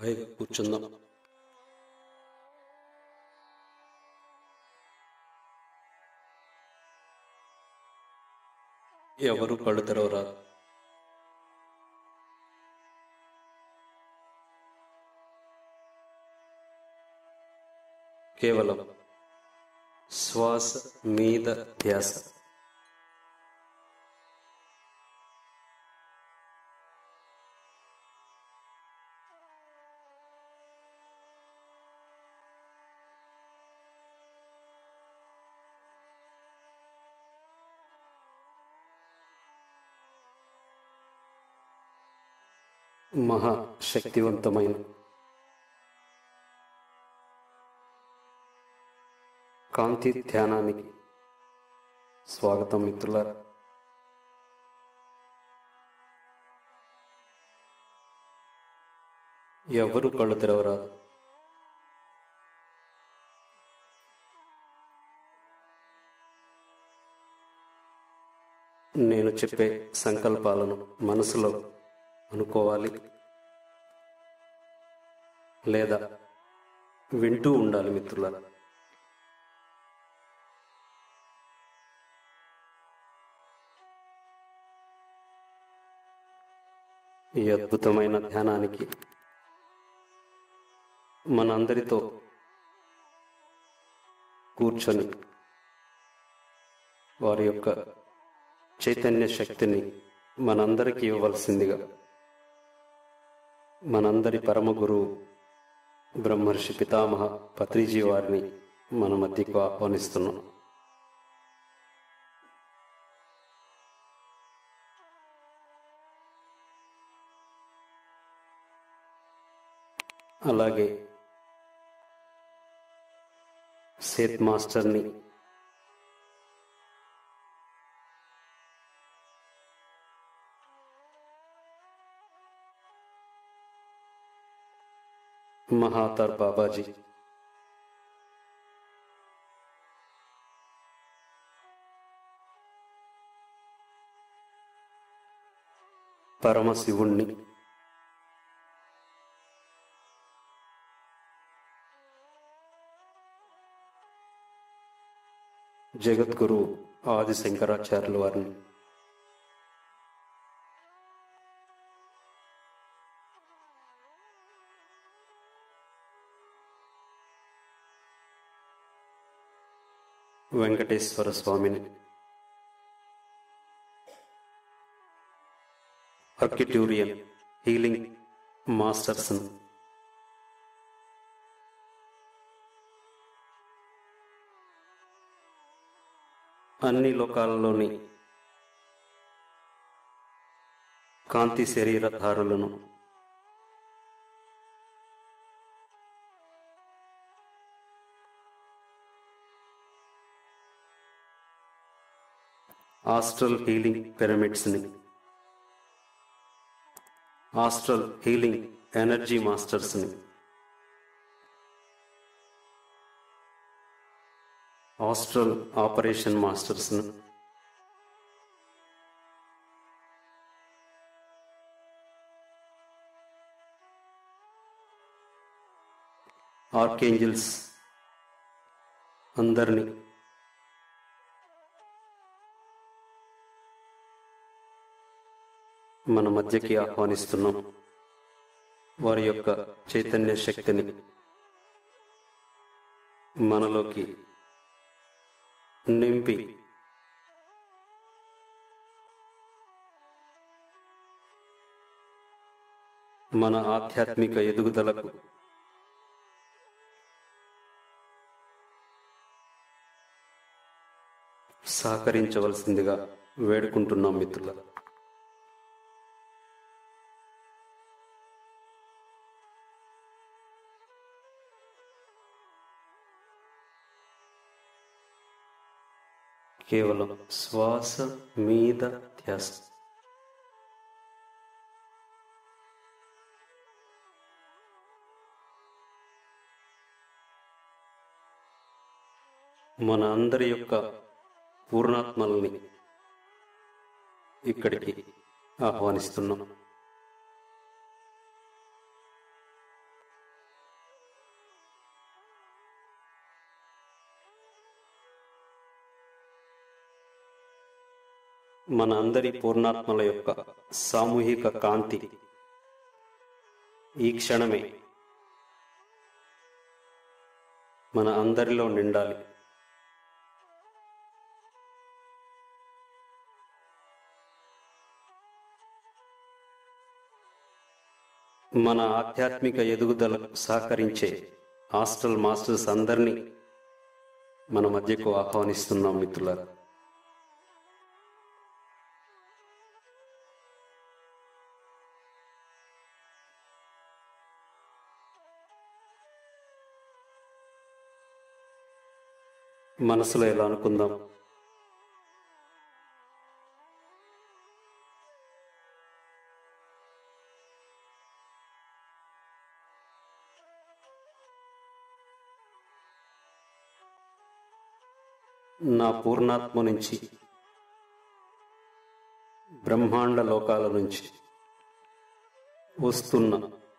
హాయిగా కూర్చుందాం ఎవరు కళ్ళు తెరవరాదు కేవలం శ్వాస మీద ధ్యాస మహా శక్తివంతమైన కాంతి ధ్యానానికి స్వాగతం మిత్రులారా ఎవరు కళ్ళు తెరవరాదు నేను చెప్పే సంకల్పాలను మనసులో అనుకోవాలి లేదా వింటూ ఉండాలి మిత్రులారా ఈ అద్భుతమైన ధ్యానానికి మనందరితో కూర్చొని వారి యొక్క చైతన్య శక్తిని మనందరికీ ఇవ్వవలసిందిగా మనందరి పరమ గురువు బ్రహ్మర్షి పితామహ పత్రిజీ వారిని మన మధ్యకు ఆహ్వానిస్తున్నాం అలాగే సేత్ మాస్టర్ని మహాతర్ బాబాజీ పరమశివుణ్ణి జగద్గురు ఆది శంకరాచార్యుల వారిని వెంకటేశ్వర స్వామిని ఆర్కిట్యూరియన్ హీలింగ్ మాస్టర్స్ అన్ని లోకాలలోని కాంతి శరీరధారులను ఆస్ట్రల్ హీలింగ్ పిరమిడ్స్ని ఆస్ట్రల్ హీలింగ్ ఎనర్జీ మాస్టర్స్ని ఆస్ట్రల్ ఆపరేషన్ మాస్టర్స్ని ఆర్కేంజల్స్ అందరినీ మన మధ్యకి ఆహ్వానిస్తున్నాం వారి యొక్క చైతన్య శక్తిని మనలోకి నింపి మన ఆధ్యాత్మిక ఎదుగుదలకు సహకరించవలసిందిగా వేడుకుంటున్నాం మిత్రుల కేవలం శ్వాస మీద ధ్యాస మన అందరి యొక్క పూర్ణాత్మల్ని ఇక్కడికి ఆహ్వానిస్తున్నాం మన అందరి పూర్ణాత్మల యొక్క సామూహిక కాంతి ఈ క్షణమే మన అందరిలో నిండాలి మన ఆధ్యాత్మిక ఎదుగుదలకు సహకరించే హాస్టల్ మాస్టర్స్ అందరినీ మన మధ్యకు ఆహ్వానిస్తున్నాం మిత్రులారా మనసులో ఎలా అనుకుందాం నా పూర్ణాత్మ నుంచి బ్రహ్మాండ లోకాల నుంచి వస్తున్న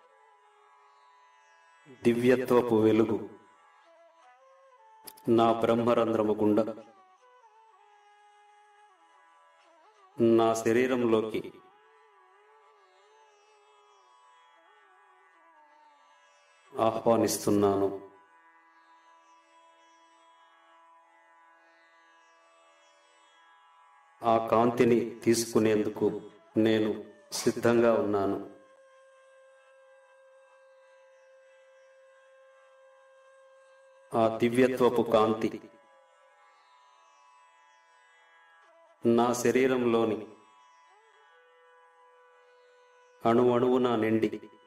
దివ్యత్వపు వెలుగు నా బ్రహ్మరంధ్రము గుండా నా శరీరంలోకి ఆహ్వానిస్తున్నాను ఆ కాంతిని తీసుకునేందుకు నేను సిద్ధంగా ఉన్నాను ఆ దివ్యత్వపు కాంతి నా శరీరంలోని అణువణువున నిండి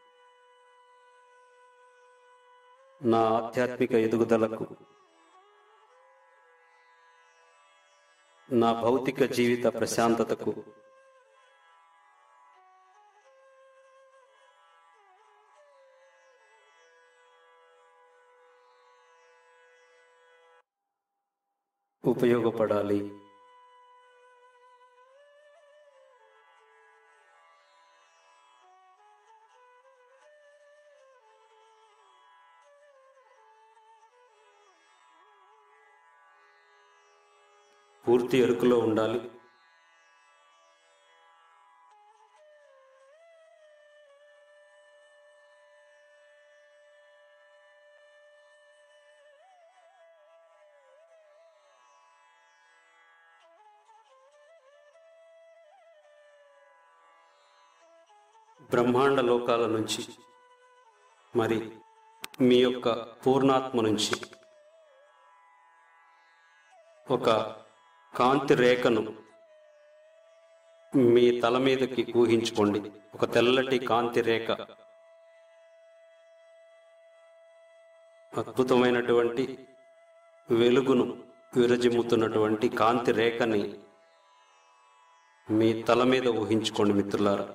నా ఆధ్యాత్మిక ఎదుగుదలకు నా భౌతిక జీవిత ప్రశాంతతకు ఉపయోగపడాలి పూర్తి ఎరుకులో ఉండాలి బ్రహ్మాండ లోకాల నుంచి మరి మీ యొక్క పూర్ణాత్మ నుంచి ఒక కాంతి రేఖను మీ తల మీదకి ఊహించుకోండి ఒక తెల్లటి కాంతి రేఖ అద్భుతమైనటువంటి వెలుగును విరజిమ్ముతున్నటువంటి కాంతి రేఖని మీ తల మీద ఊహించుకోండి మిత్రులారా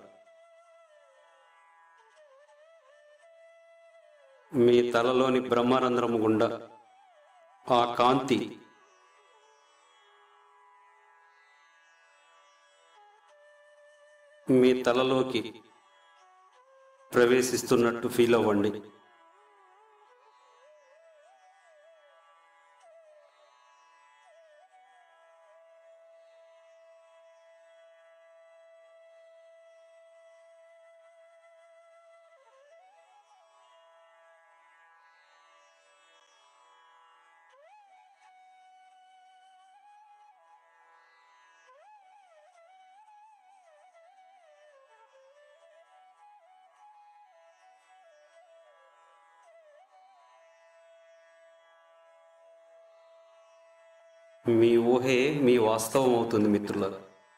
మీ తలలోని బ్రహ్మరంధ్రము గుండా ఆ కాంతి మీ తలలోకి ప్రవేశిస్తున్నట్టు ఫీల్ అవ్వండి మీ ఊహే మీ వాస్తవం అవుతుంది మిత్రులారా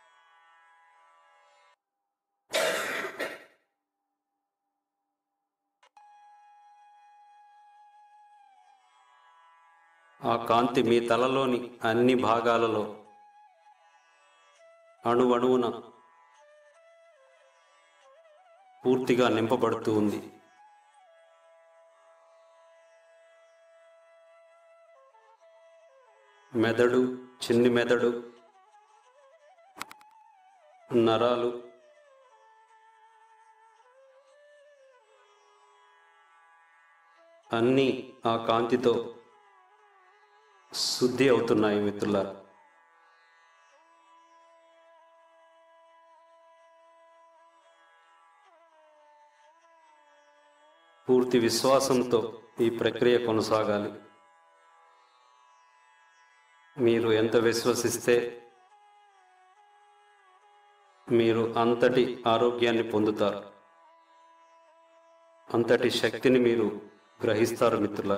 ఆ కాంతి మీ తలలోని అన్ని భాగాలలో అణువణువున పూర్తిగా నింపబడుతూ ఉంది మెదడు చిన్ని మెదడు నరాలు అన్నీ ఆ కాంతితో శుద్ధి అవుతున్నాయి మిత్రులారా పూర్తి విశ్వాసంతో ఈ ప్రక్రియ కొనసాగాలి మీరు ఎంత విశ్వసిస్తే మీరు అంతటి ఆరోగ్యాన్ని పొందుతారు అంతటి శక్తిని మీరు గ్రహిస్తారు మిత్రుల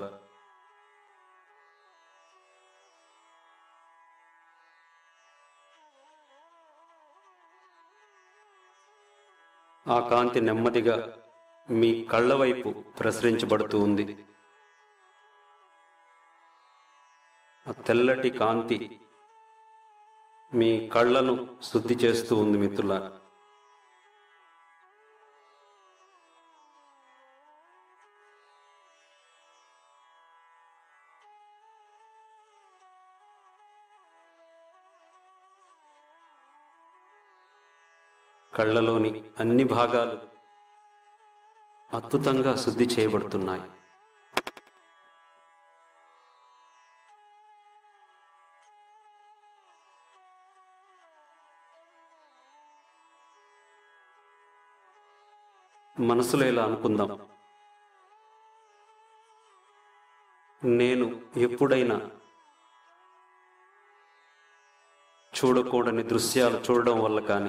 ఆ కాంతి నెమ్మదిగా మీ కళ్ళ వైపు ప్రసరించబడుతూ ఉంది ఆ తెల్లటి కాంతి మీ కళ్ళను శుద్ధి చేస్తూ ఉంది మిత్రుల కళ్ళలోని అన్ని భాగాలు అద్భుతంగా శుద్ధి చేయబడుతున్నాయి మనసులో ఇలా అనుకుందాం నేను ఎప్పుడైనా చూడకూడని దృశ్యాలు చూడడం వల్ల కానీ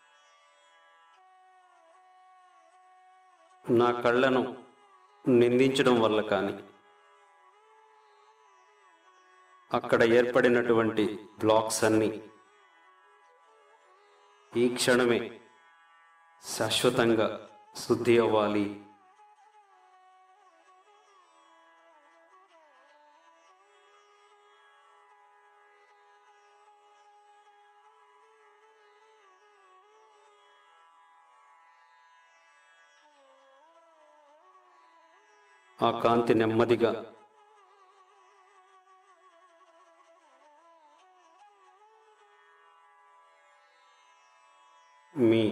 నా కళ్ళను నిందించడం వల్ల కానీ అక్కడ ఏర్పడినటువంటి బ్లాక్స్ అన్నీ ఈ క్షణమే శాశ్వతంగా శుద్ధి అవ్వాలి ఆ కాంతి నెమ్మదిగా మీ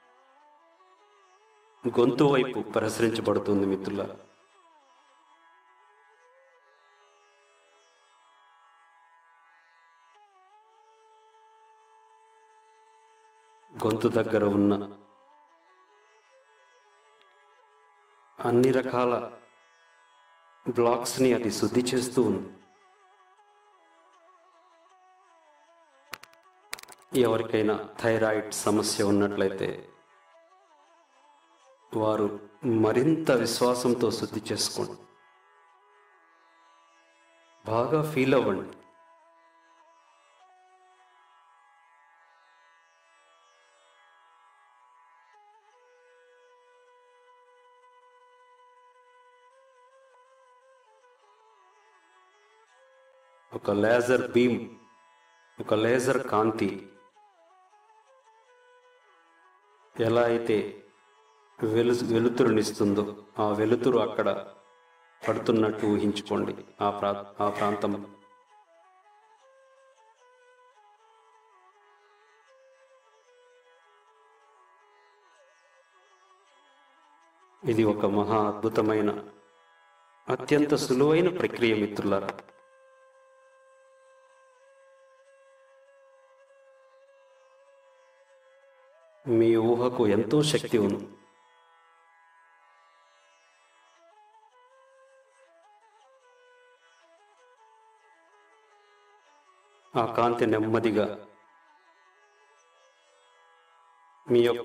గొంతు వైపు ప్రసరించబడుతుంది మిత్రుల గొంతు దగ్గర ఉన్న అన్ని రకాల బ్లాక్స్ని అది శుద్ధి చేస్తూ ఉంది ఎవరికైనా థైరాయిడ్ సమస్య ఉన్నట్లయితే వారు మరింత విశ్వాసంతో శుద్ధి చేసుకోండి బాగా ఫీల్ అవ్వండి ఒక లేజర్ బీమ్ ఒక లేజర్ కాంతి ఎలా అయితే వెలు వెలుతురునిస్తుందో ఆ వెలుతురు అక్కడ పడుతున్నట్టు ఊహించుకోండి ఆ ప్రా ఆ ప్రాంతం ఇది ఒక మహా అద్భుతమైన అత్యంత సులువైన ప్రక్రియ మిత్రులారా మీ ఊహకు ఎంతో శక్తి ఉంది ఆ కాంతి నెమ్మదిగా మీ యొక్క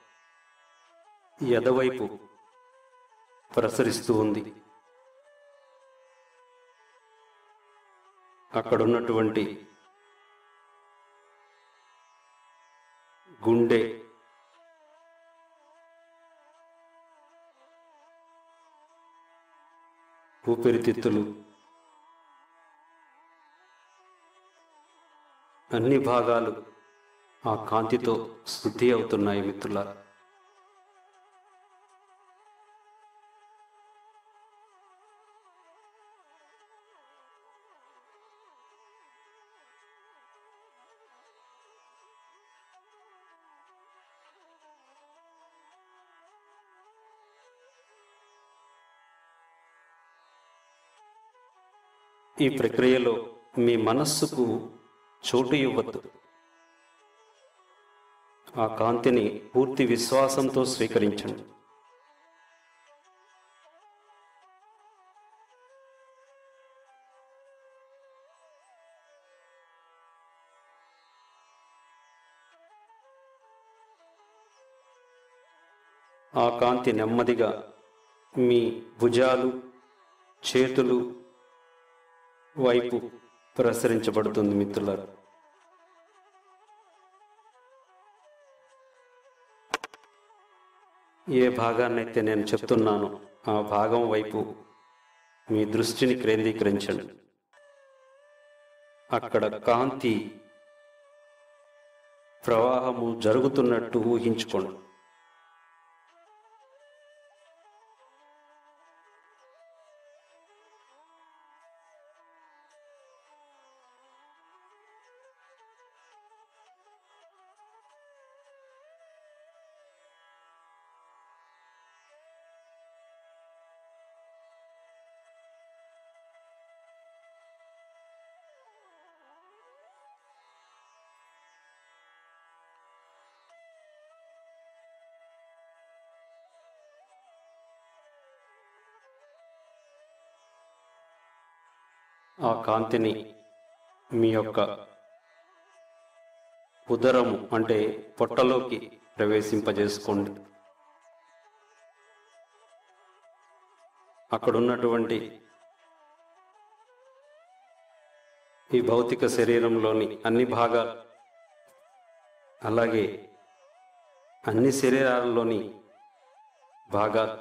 ఎదవైపు ప్రసరిస్తూ ఉంది అక్కడున్నటువంటి గుండె ఊపిరితిత్తులు అన్ని భాగాలు ఆ కాంతితో శుద్ధి అవుతున్నాయి మిత్రులారా ఈ ప్రక్రియలో మీ మనస్సుకు చోటు ఇవ్వద్దు ఆ కాంతిని పూర్తి విశ్వాసంతో స్వీకరించండి ఆ కాంతి నెమ్మదిగా మీ భుజాలు చేతులు వైపు ప్రసరించబడుతుంది మిత్రులారా ఏ భాగాన్నైతే నేను చెప్తున్నానో ఆ భాగం వైపు మీ దృష్టిని కేంద్రీకరించండి అక్కడ కాంతి ప్రవాహము జరుగుతున్నట్టు ఊహించుకోండి ఆ కాంతిని మీ యొక్క ఉదరము అంటే పొట్టలోకి ప్రవేశింపజేసుకోండి అక్కడ ఉన్నటువంటి ఈ భౌతిక శరీరంలోని అన్ని భాగాలు అలాగే అన్ని శరీరాలలోని భాగాలు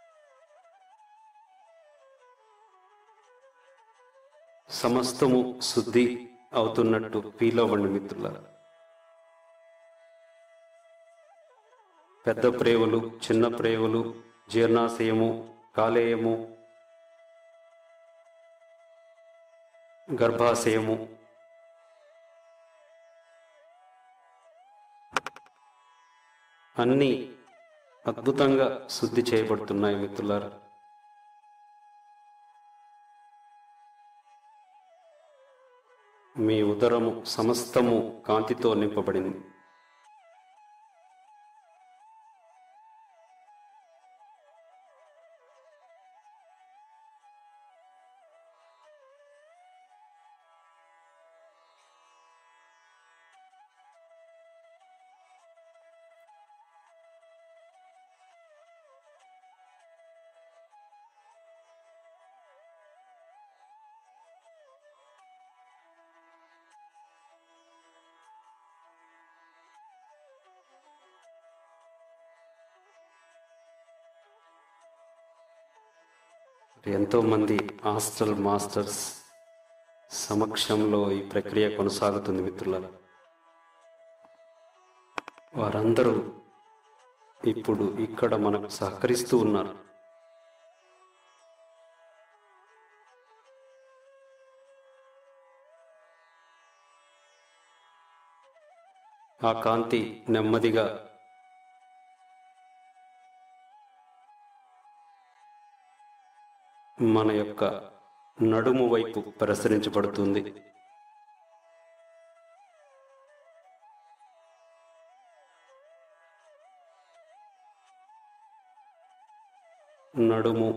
సమస్తము శుద్ధి అవుతున్నట్టు ఫీల్ అవ్వండి మిత్రులారా పెద్ద ప్రేవులు చిన్న ప్రేవులు జీర్ణాశయము కాలేయము గర్భాశయము అన్నీ అద్భుతంగా శుద్ధి చేయబడుతున్నాయి మిత్రులారా మీ ఉదరము సమస్తము కాంతితో నింపబడింది ఎంతో మంది హాస్టల్ మాస్టర్స్ సమక్షంలో ఈ ప్రక్రియ కొనసాగుతుంది మిత్రులారా వారందరూ ఇప్పుడు ఇక్కడ మనకు సహకరిస్తూ ఉన్నారు ఆ కాంతి నెమ్మదిగా మన యొక్క నడుము వైపు ప్రసరించబడుతుంది నడుము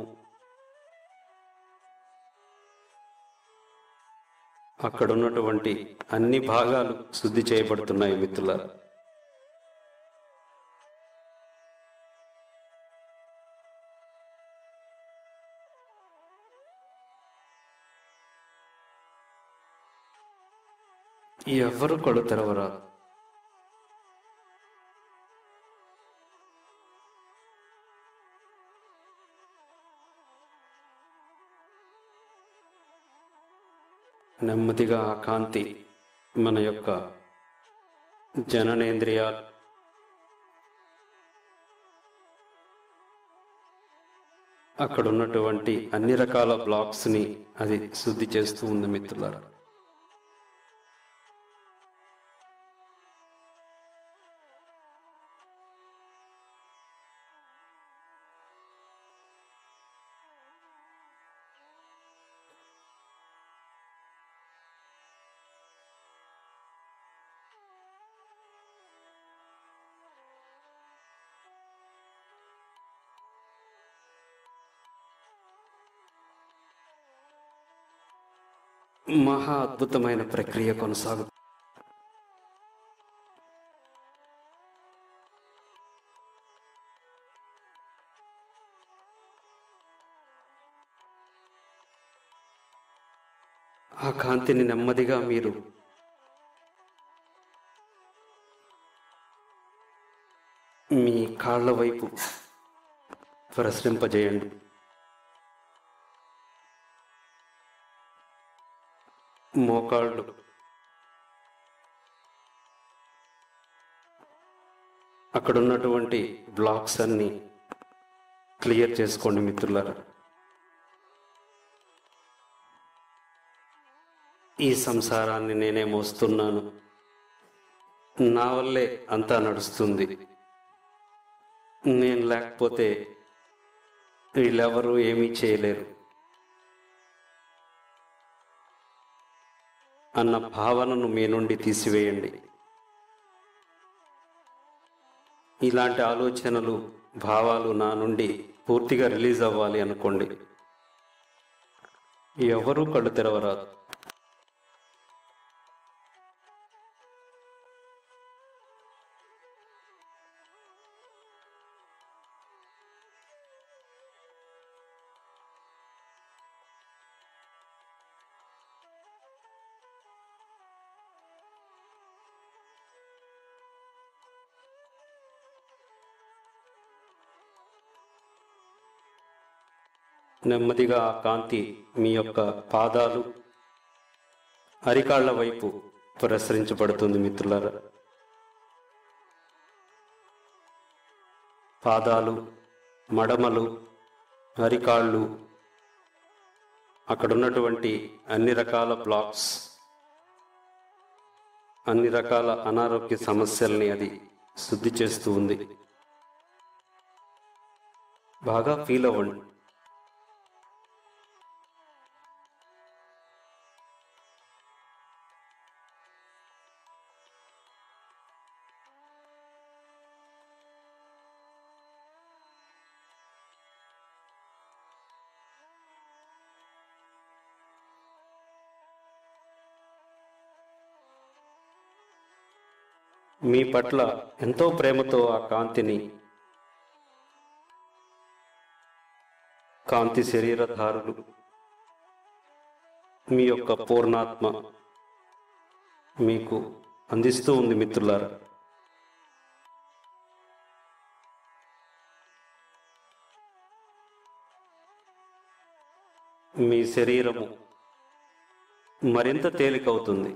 అక్కడ ఉన్నటువంటి అన్ని భాగాలు శుద్ధి చేయబడుతున్నాయి మిత్రులారా ఎవరు కళ్ళు తెరవరా నెమ్మదిగా ఆ కాంతి మన యొక్క జననేంద్రియాలు అక్కడ ఉన్నటువంటి అన్ని రకాల బ్లాక్స్ ని అది శుద్ధి చేస్తూ ఉంది మిత్రులారా మహా అద్భుతమైన ప్రక్రియ కొనసాగు ఆ కాంతిని నెమ్మదిగా మీరు మీ కాళ్ళ వైపు ప్రసరింపజేయండి మోకాళ్ళు అక్కడ ఉన్నటువంటి బ్లాక్స్ అన్ని క్లియర్ చేసుకోండి మిత్రులారా ఈ సంసారాన్ని నేనే మోస్తున్నాను నా వల్లే అంతా నడుస్తుంది నేను లేకపోతే వీళ్ళెవరూ ఏమీ చేయలేరు అన్న భావనను మీ నుండి తీసివేయండి ఇలాంటి ఆలోచనలు భావాలు నా నుండి పూర్తిగా రిలీజ్ అవ్వాలి అనుకోండి ఎవరూ కళ్ళు తెరవరాదు నెమ్మదిగా ఆ కాంతి మీ యొక్క పాదాలు అరికాళ్ల వైపు ప్రసరించబడుతుంది మిత్రులారా పాదాలు మడమలు అరికాళ్ళు అక్కడ ఉన్నటువంటి అన్ని రకాల బ్లాక్స్ అన్ని రకాల అనారోగ్య సమస్యల్ని అది శుద్ధి చేస్తూ ఉంది బాగా ఫీల్ అవ్వండి మీ పట్ల ఎంతో ప్రేమతో ఆ కాంతిని కాంతి శరీరధారులు మీ యొక్క పూర్ణాత్మ మీకు అందిస్తూ ఉంది మిత్రులారా మీ శరీరము మరింత తేలికవుతుంది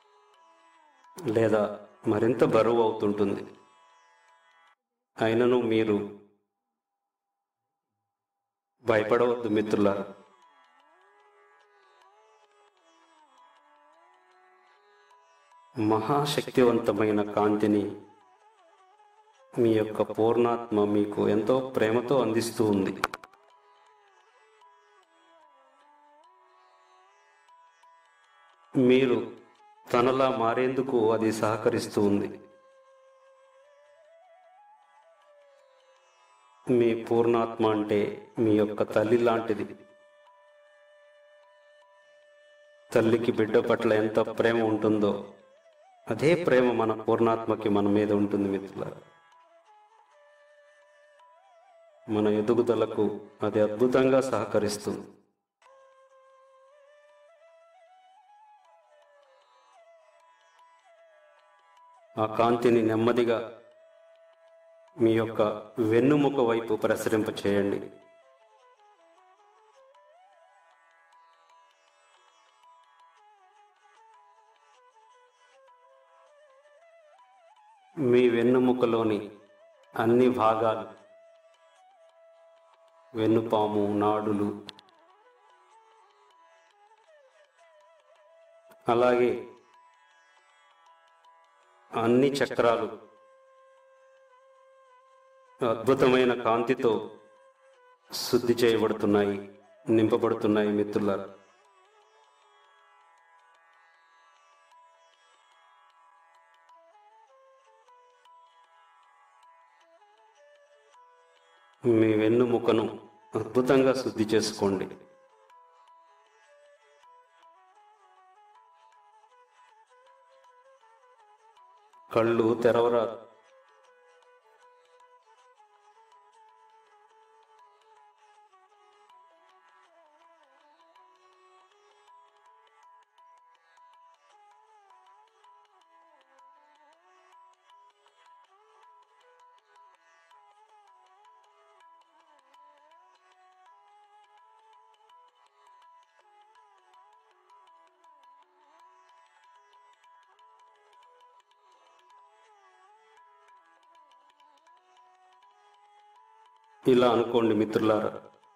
లేదా మరింత బరువు అవుతుంటుంది అయినను మీరు భయపడవద్దు మిత్రులారా మహాశక్తివంతమైన కాంతిని మీ యొక్క పూర్ణాత్మ మీకు ఎంతో ప్రేమతో అందిస్తూ ఉంది మీరు తనలా మారేందుకు అది సహకరిస్తూ ఉంది మీ పూర్ణాత్మ అంటే మీ యొక్క తల్లి లాంటిది తల్లికి బిడ్డ పట్ల ఎంత ప్రేమ ఉంటుందో అదే ప్రేమ మన పూర్ణాత్మకి మన మీద ఉంటుంది మిత్రులారా మన ఎదుగుదలకు అది అద్భుతంగా సహకరిస్తుంది ఆ కాంతిని నెమ్మదిగా మీ యొక్క వెన్నుముక వైపు ప్రసరింప చేయండి మీ వెన్నుముకలోని అన్ని భాగాలు వెన్నుపాము నాడులు అలాగే అన్ని చక్రాలు అద్భుతమైన కాంతితో శుద్ధి చేయబడుతున్నాయి నింపబడుతున్నాయి మిత్రులారా మీ వెన్నుముకను అద్భుతంగా శుద్ధి చేసుకోండి కళ్ళు తెరవరాదు ఇలా అనుకోండి మిత్రులారా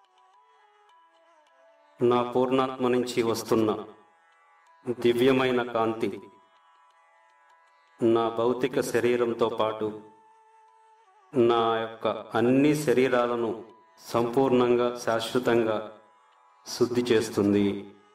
నా పూర్ణాత్మ నుంచి వస్తున్న దివ్యమైన కాంతి నా భౌతిక శరీరంతో పాటు నా యొక్క అన్ని శరీరాలను సంపూర్ణంగా శాశ్వతంగా శుద్ధి చేస్తుంది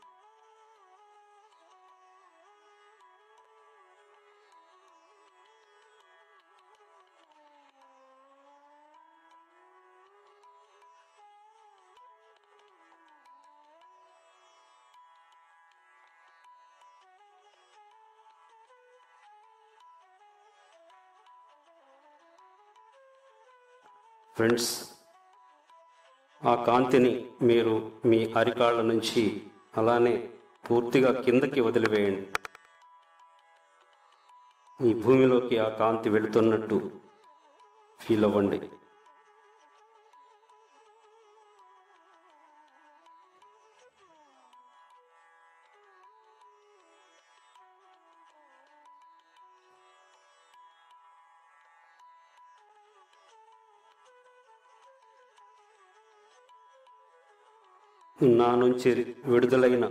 ఫ్రెండ్స్ ఆ కాంతిని మీరు మీ అరికాళ్ళ నుంచి అలానే పూర్తిగా కిందకి వదిలివేయండి ఈ భూమిలోకి ఆ కాంతి వెళుతున్నట్టు ఫీల్ అవ్వండి నా నుంచి విడుదలైన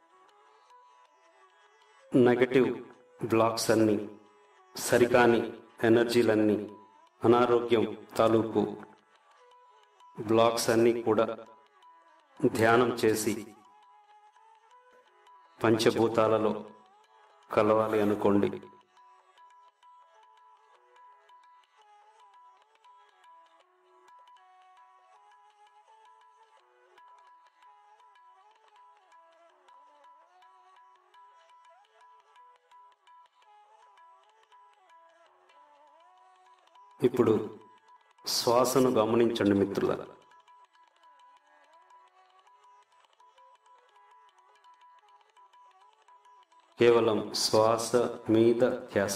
నెగటివ్ బ్లాక్స్ అన్ని సరికాని ఎనర్జీలన్నీ అనారోగ్యం తాలూకు బ్లాక్స్ అన్నీ కూడా ధ్యానం చేసి పంచభూతాలలో కలవాలి అనుకోండి ఇప్పుడు శ్వాసను గమనించండి మిత్రుల కేవలం శ్వాస మీద ధ్యాస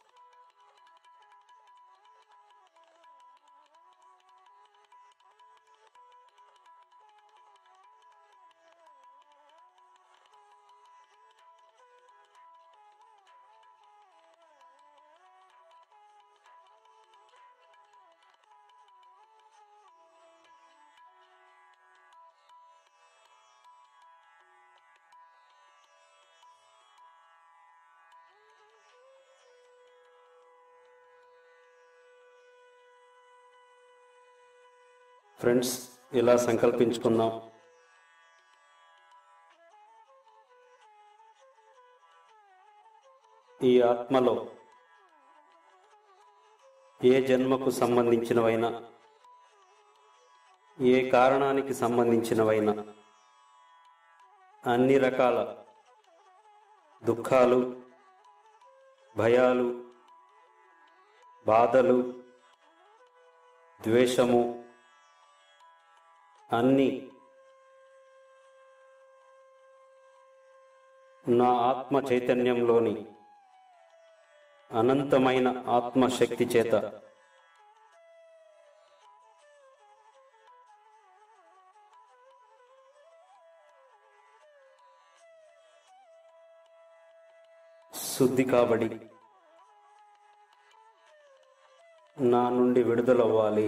ఫ్రెండ్స్ ఇలా సంకల్పించుకుందాం ఈ ఆత్మలో ఏ జన్మకు సంబంధించినవైనా ఏ కారణానికి సంబంధించినవైనా అన్ని రకాల దుఃఖాలు భయాలు బాధలు ద్వేషము అన్నీ నా ఆత్మ చైతన్యంలోని అనంతమైన ఆత్మశక్తి చేత శుద్ధి కాబడి నా నుండి విడుదలవ్వాలి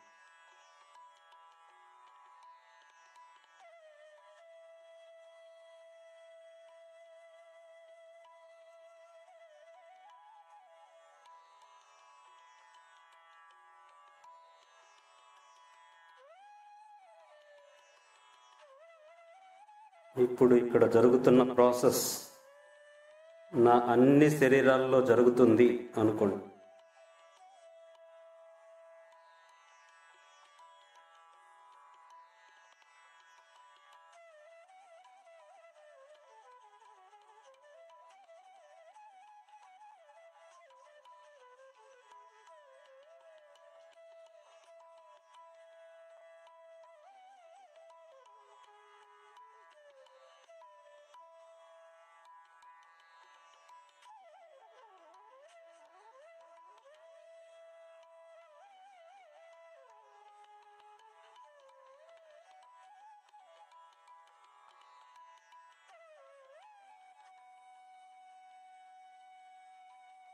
ఇప్పుడు ఇక్కడ జరుగుతున్న ప్రాసెస్ నా అన్ని శరీరాల్లో జరుగుతుంది అనుకోండి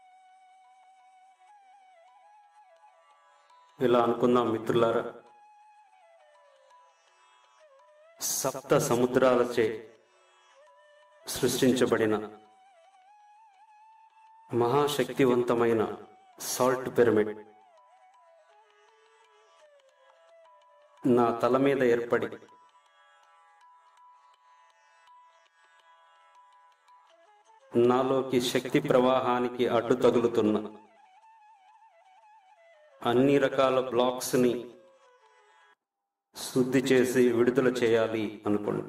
ఇలా అనుకుందాం మిత్రులారా సప్త సముద్రాలచే సృష్టించబడిన మహాశక్తివంతమైన సాల్ట్ పిరమిడ్ నా తల మీద ఏర్పడి నాలోకి శక్తి ప్రవాహానికి అడ్డు తగులుతున్న అన్ని రకాల బ్లాక్స్ ని శుద్ధి చేసి విడుదల చేయాలి అనుకోండి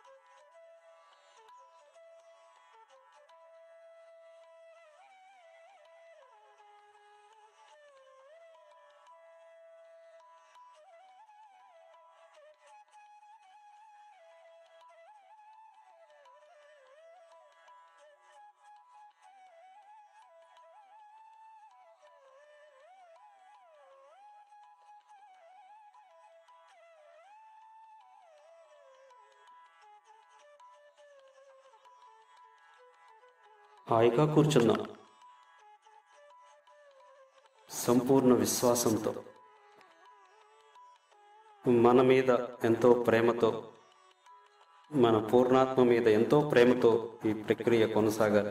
హాయిగా కూర్చుందాం సంపూర్ణ విశ్వాసంతో మన మీద ఎంతో ప్రేమతో మన పూర్ణాత్మ మీద ఎంతో ప్రేమతో ఈ ప్రక్రియ కొనసాగాలి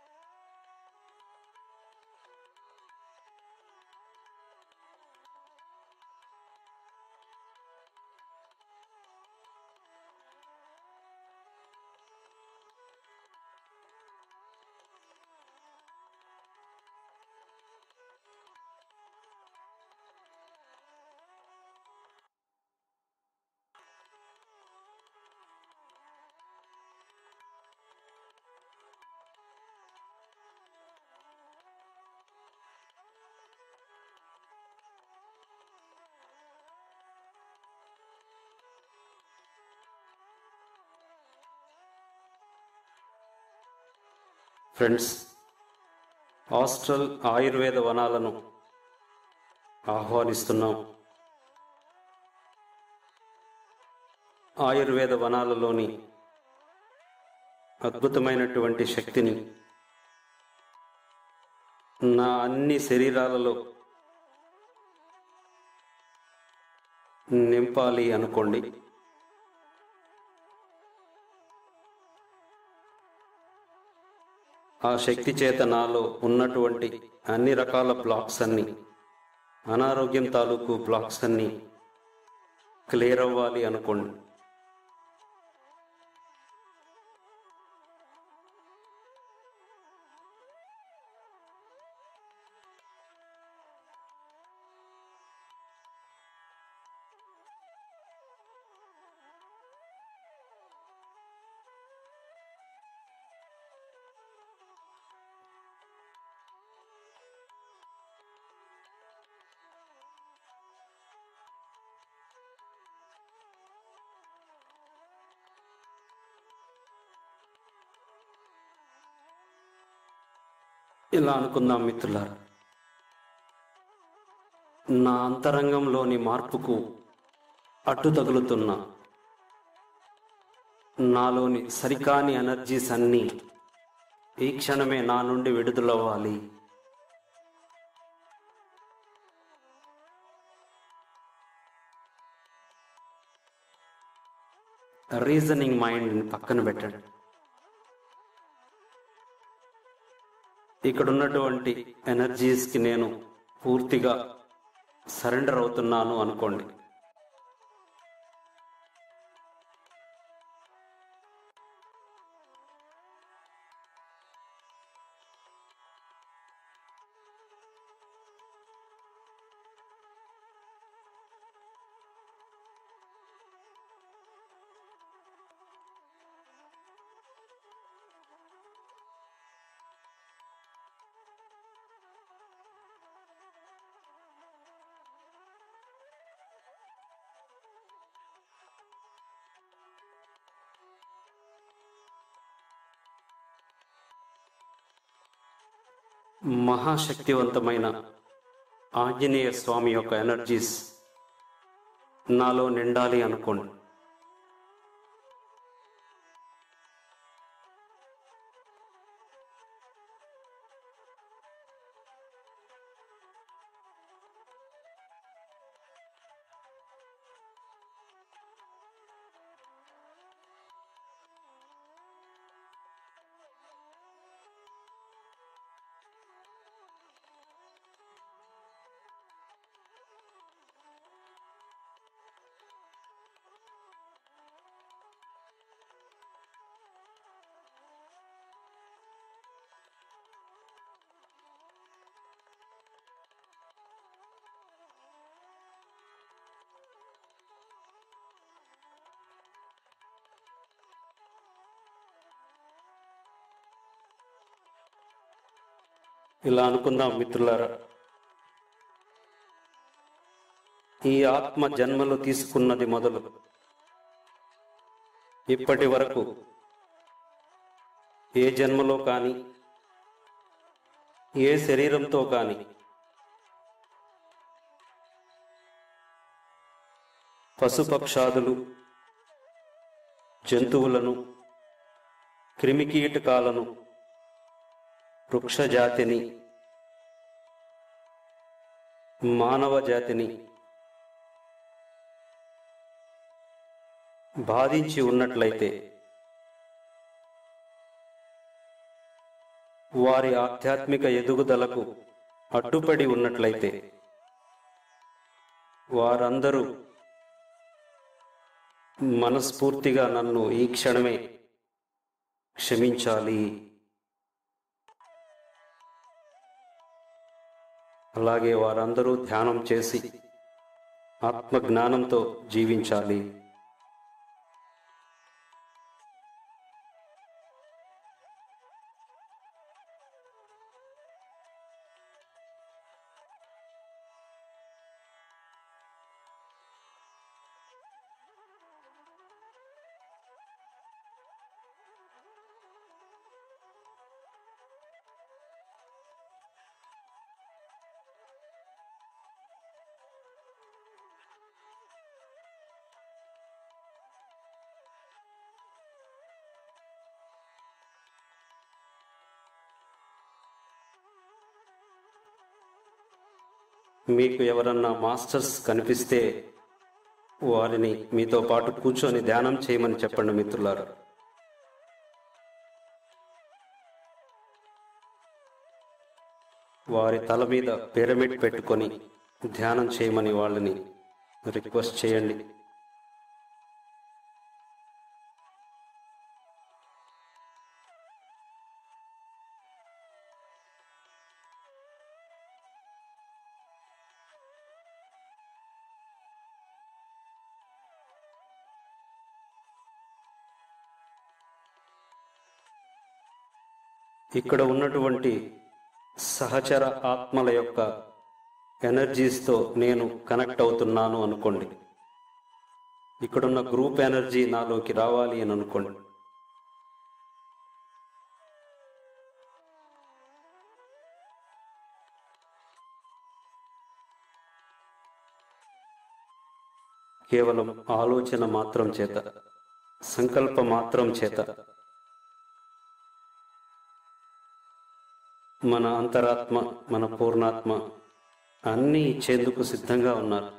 ఫ్రెండ్స్ హాస్టల్ ఆయుర్వేద వనాలను ఆహ్వానిస్తున్నాం ఆయుర్వేద వనాలలోని అద్భుతమైనటువంటి శక్తిని నా అన్ని శరీరాలలో నింపాలి అనుకోండి ఆ శక్తి చేత నాలో ఉన్నటువంటి అన్ని రకాల బ్లాక్స్ అన్ని అనారోగ్యం తాలూకు బ్లాక్స్ అన్ని క్లియర్ అవ్వాలి అనుకోండి ఇలా అనుకుందాం మిత్రులారా నా అంతరంగంలోని మార్పుకు అడ్డు తగులుతున్న నాలోని సరికాని ఎనర్జీస్ అన్నీ ఈ క్షణమే నా నుండి విడుదలవ్వాలి రీజనింగ్ మైండ్ని పక్కన పెట్టండి ఇక్కడ ఉన్నటువంటి ఎనర్జీస్కి నేను పూర్తిగా సరెండర్ అవుతున్నాను అనుకోండి మహాశక్తివంతమైన ఆంజనేయ స్వామి యొక్క ఎనర్జీస్ నాలో నిండాలి అనుకోండి ఇలా అనుకుందాం మిత్రులారా ఈ ఆత్మ జన్మలు తీసుకున్నది మొదలు ఇప్పటి వరకు ఏ జన్మలో కానీ ఏ శరీరంతో కానీ పశుపక్షాదులు జంతువులను క్రిమికీటకాలను వృక్షజాతిని మానవ జాతిని బాధించి ఉన్నట్లయితే వారి ఆధ్యాత్మిక ఎదుగుదలకు అడ్డుపడి ఉన్నట్లయితే వారందరూ మనస్ఫూర్తిగా నన్ను ఈ క్షణమే క్షమించాలి అలాగే వారందరూ ధ్యానం చేసి ఆత్మజ్ఞానంతో జీవించాలి మీకు ఎవరన్నా మాస్టర్స్ కనిపిస్తే వారిని మీతో పాటు కూర్చొని ధ్యానం చేయమని చెప్పండి మిత్రులారా వారి తల మీద పిరమిడ్ పెట్టుకొని ధ్యానం చేయమని వాళ్ళని రిక్వెస్ట్ చేయండి ఇక్కడ ఉన్నటువంటి సహచర ఆత్మల యొక్క ఎనర్జీస్తో నేను కనెక్ట్ అవుతున్నాను అనుకోండి ఇక్కడున్న గ్రూప్ ఎనర్జీ నాలోకి రావాలి అని అనుకోండి కేవలం ఆలోచన మాత్రం చేత సంకల్ప మాత్రం చేత మన అంతరాత్మ మన పూర్ణాత్మ అన్నీ ఇచ్చేందుకు సిద్ధంగా ఉన్నారు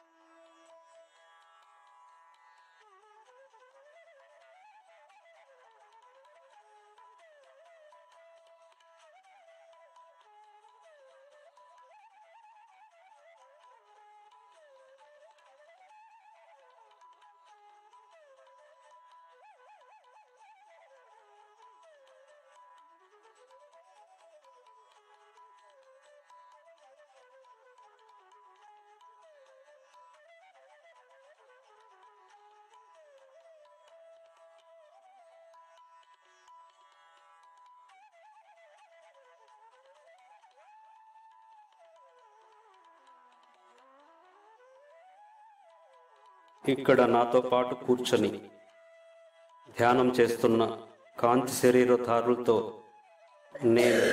ఇక్కడ నాతో పాటు కూర్చొని ధ్యానం చేస్తున్న కాంతి శరీరధారులతో నేను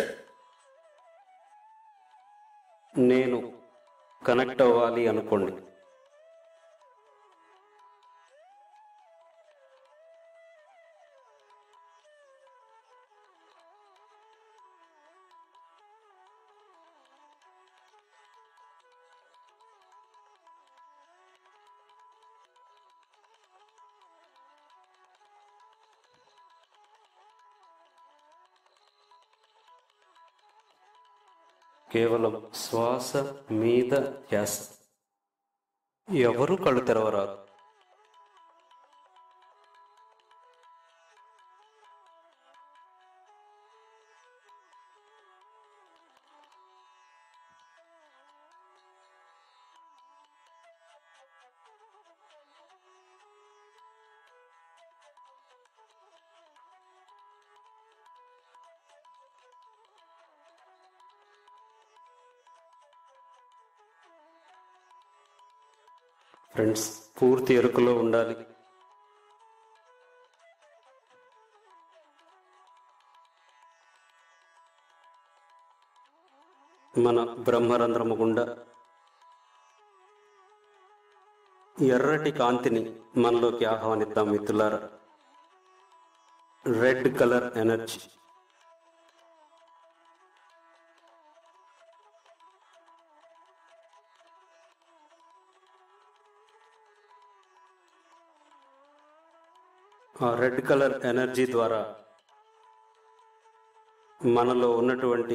నేను కనెక్ట్ అవ్వాలి అనుకోండి కేవలం శ్వాస మీద ధ్యాస ఎవరు కళ్ళు తెరవరాదు ఫ్రెండ్స్ పూర్తి ఎరుకలో ఉండాలి మన బ్రహ్మరంధ్రము గుండా ఎర్రటి కాంతిని మనలోకి ఆహ్వానిద్దాం మిత్రులారా రెడ్ కలర్ ఎనర్జీ ఆ రెడ్ కలర్ ఎనర్జీ ద్వారా మనలో ఉన్నటువంటి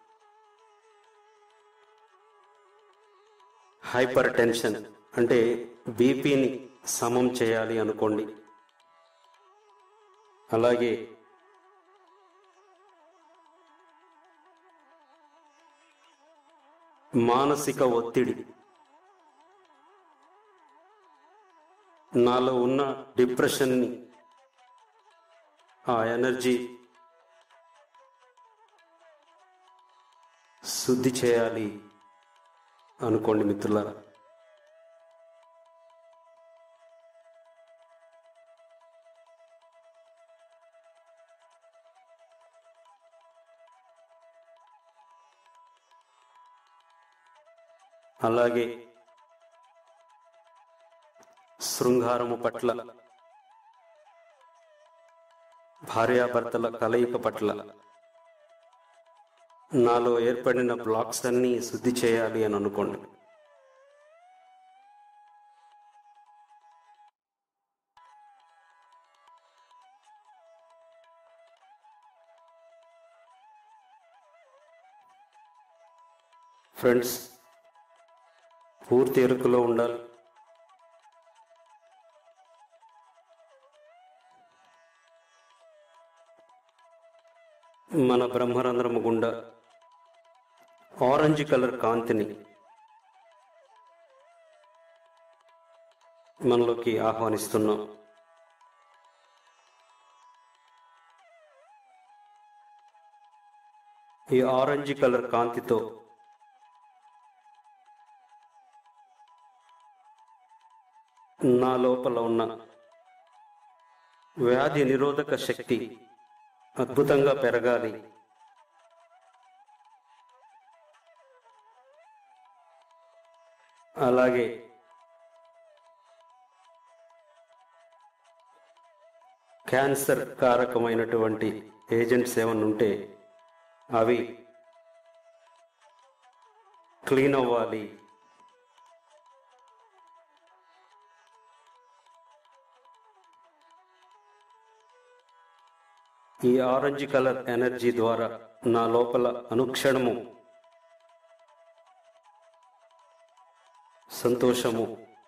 హైపర్ టెన్షన్ అంటే బీపీని సమం చేయాలి అనుకోండి అలాగే మానసిక ఒత్తిడి నాలో ఉన్న డిప్రెషన్ని ఆ ఎనర్జీ శుద్ధి చేయాలి అనుకోండి మిత్రులారా అలాగే శృంగారము పట్ల భార్యాభర్తల కలయిక పట్ల నాలో ఏర్పడిన బ్లాక్స్ అన్నీ శుద్ధి చేయాలి అని అనుకోండి ఫ్రెండ్స్ పూర్తి ఎరుకలో ఉండాలి మన బ్రహ్మరంధ్రము గుండా ఆరెంజ్ కలర్ కాంతిని మనలోకి ఆహ్వానిస్తున్నాం ఈ ఆరెంజ్ కలర్ కాంతితో నా లోపల ఉన్న వ్యాధి నిరోధక శక్తి అద్భుతంగా పెరగాలి అలాగే క్యాన్సర్ కారకమైనటువంటి ఏజెంట్స్ ఏమన్నా ఉంటే అవి క్లీన్ అవ్వాలి ఈ ఆరెంజ్ కలర్ ఎనర్జీ ద్వారా నా లోపల అనుక్షణము సంతోషము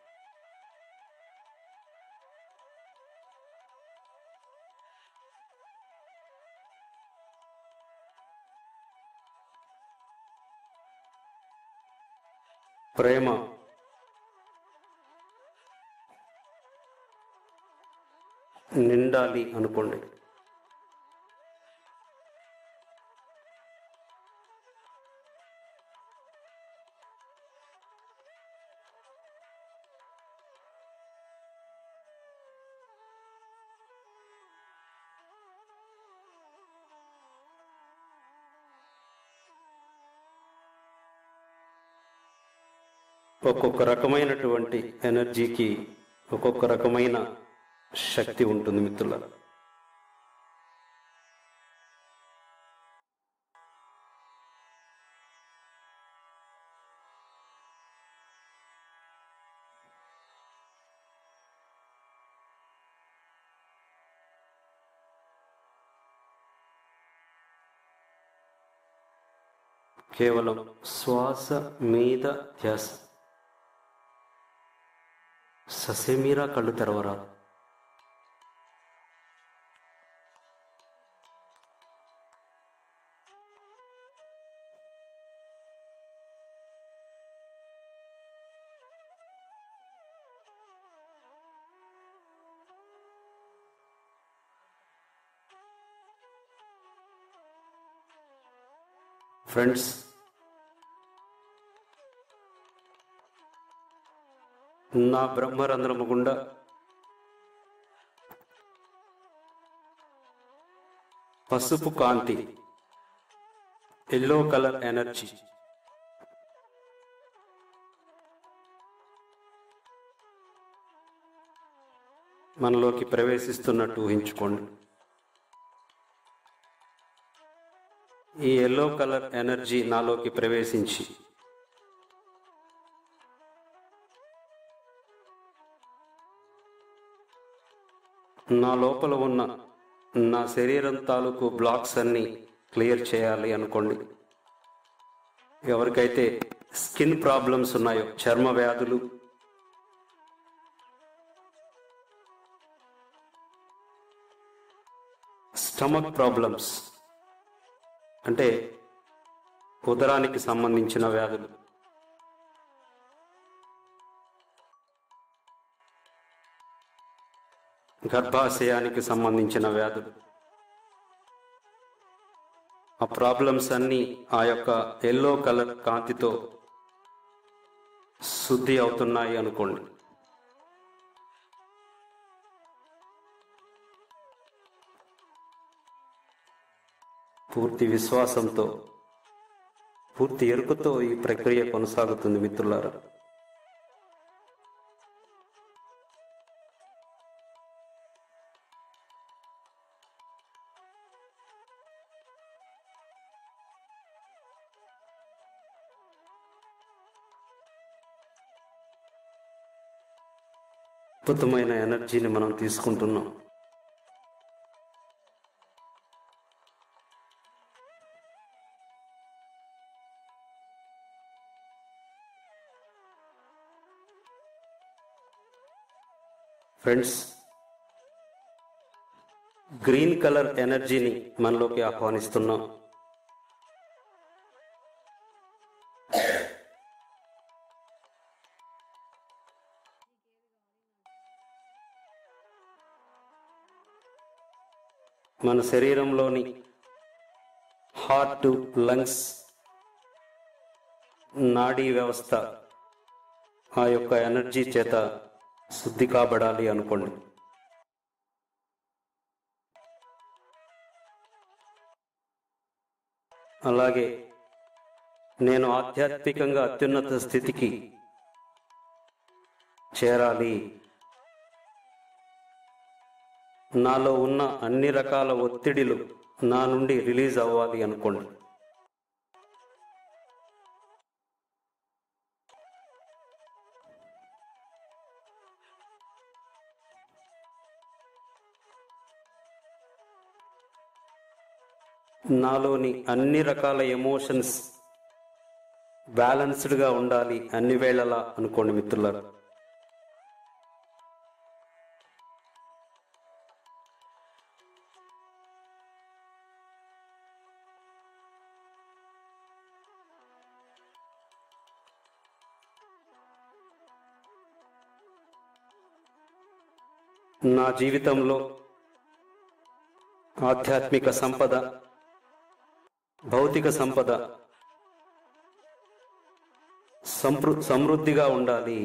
ప్రేమ నిండాలి అనుకోండి ఒక్కొక్క రకమైనటువంటి ఎనర్జీకి ఒక్కొక్క రకమైన శక్తి ఉంటుంది మిత్రుల కేవలం శ్వాస మీద ధ్యాస ససేమీరా కళ్ళు తెరవరా ఫ్రెండ్స్ నా బ్రహ్మరంధ్రము గుండా పసుపు కాంతి ఎల్లో కలర్ ఎనర్జీ మనలోకి ప్రవేశిస్తున్నట్టు ఊహించుకోండి ఈ ఎల్లో కలర్ ఎనర్జీ నాలోకి ప్రవేశించి నా లోపల ఉన్న నా శరీరం తాలూకు బ్లాక్స్ అన్ని క్లియర్ చేయాలి అనుకోండి ఎవరికైతే స్కిన్ ప్రాబ్లమ్స్ ఉన్నాయో చర్మ వ్యాధులు స్టమక్ ప్రాబ్లమ్స్ అంటే ఉదరానికి సంబంధించిన వ్యాధులు గర్భాశయానికి సంబంధించిన వ్యాధులు ఆ ప్రాబ్లమ్స్ అన్నీ ఆ యొక్క ఎల్లో కలర్ కాంతితో శుద్ధి అవుతున్నాయి అనుకోండి పూర్తి విశ్వాసంతో పూర్తి ఎరుకతో ఈ ప్రక్రియ కొనసాగుతుంది మిత్రులారా అద్భుతమైన ఎనర్జీని మనం తీసుకుంటున్నాం ఫ్రెండ్స్ గ్రీన్ కలర్ ఎనర్జీని మనలోకి ఆహ్వానిస్తున్నాం మన శరీరంలోని హార్ట్ లంగ్స్ నాడీ వ్యవస్థ ఆ యొక్క ఎనర్జీ చేత శుద్ధి కాబడాలి అనుకోండి అలాగే నేను ఆధ్యాత్మికంగా అత్యున్నత స్థితికి చేరాలి నాలో ఉన్న అన్ని రకాల ఒత్తిడిలు నా నుండి రిలీజ్ అవ్వాలి అనుకోండి నాలోని అన్ని రకాల ఎమోషన్స్ బ్యాలన్స్డ్గా ఉండాలి అన్ని వేళలా అనుకోండి మిత్రులారా నా జీవితంలో ఆధ్యాత్మిక సంపద భౌతిక సంపద సంపృ సమృద్ధిగా ఉండాలి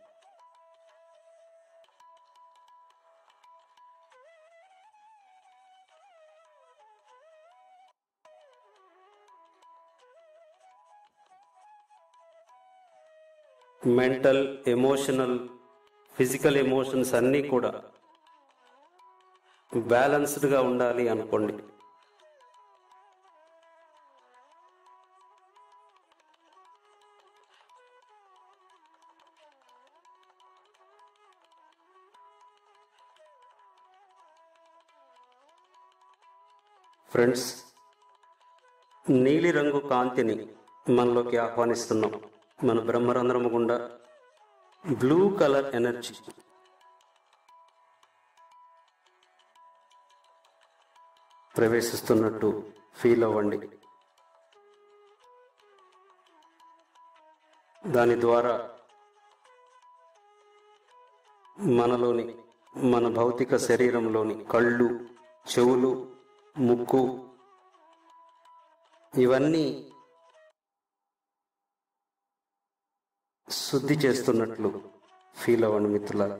మెంటల్ ఎమోషనల్ ఫిజికల్ ఎమోషన్స్ అన్నీ కూడా బ్యాలన్స్డ్గా ఉండాలి అనుకోండి ఫ్రెండ్స్ నీలిరంగు కాంతిని మనలోకి ఆహ్వానిస్తున్నాం మన బ్రహ్మరంధ్రము గుండా బ్లూ కలర్ ఎనర్జీ ప్రవేశిస్తున్నట్టు ఫీల్ అవ్వండి దాని ద్వారా మనలోని మన భౌతిక శరీరంలోని కళ్ళు చెవులు ముక్కు ఇవన్నీ శుద్ధి చేస్తున్నట్లు ఫీల్ అవ్వండి మిత్రులారా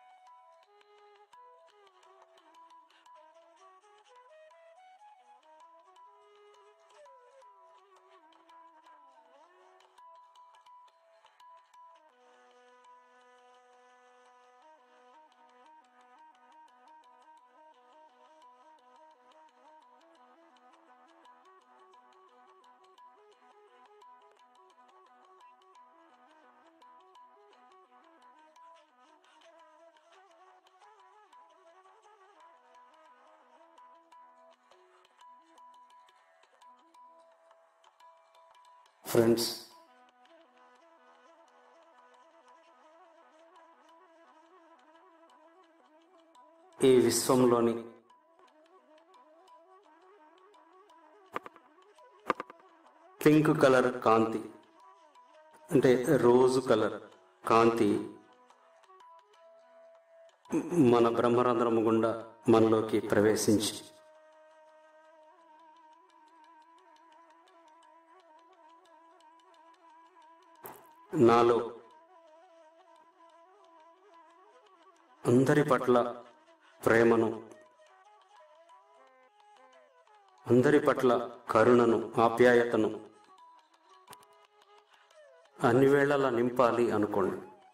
ఫ్రెండ్స్ ఈ విశ్వంలోని పింక్ కలర్ కాంతి అంటే రోజు కలర్ కాంతి మన బ్రహ్మరంధ్రము గుండా మనలోకి ప్రవేశించి నాలో అందరి పట్ల ప్రేమను అందరి పట్ల కరుణను ఆప్యాయతను అన్ని వేళలా నింపాలి అనుకోండి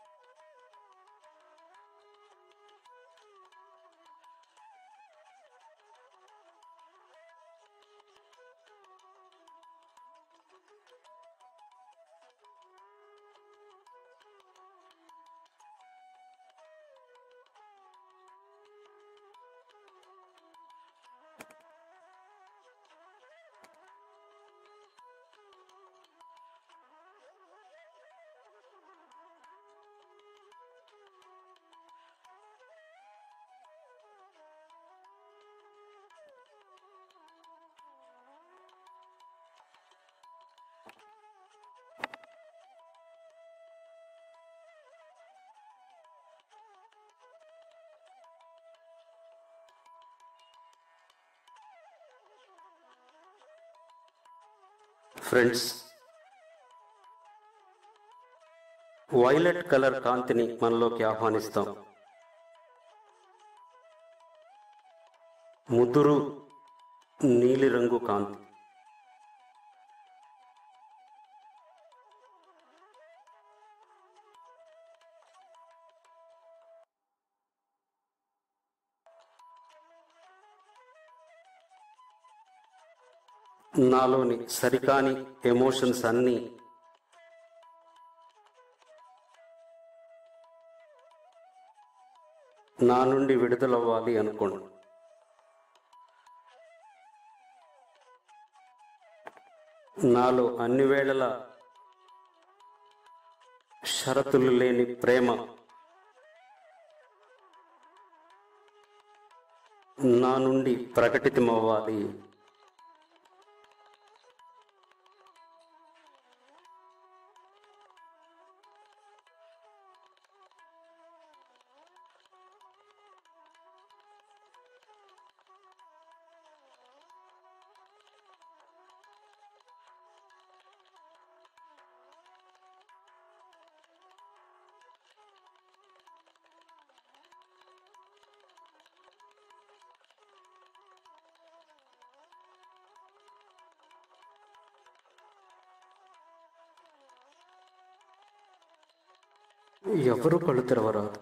ఫ్రెండ్స్ వైలెట్ కలర్ కాంతిని మనలోకి ఆహ్వానిస్తాం ముదురు నీలిరంగు కాంతి నాలోని సరికాని ఎమోషన్స్ అన్నీ నా నుండి విడుదలవ్వాలి అనుకోండి నాలో అన్ని వేళల షరతులు లేని ప్రేమ నా నుండి ప్రకటితమవ్వాలి ఎవరు కళ్ళు తెరవరాదు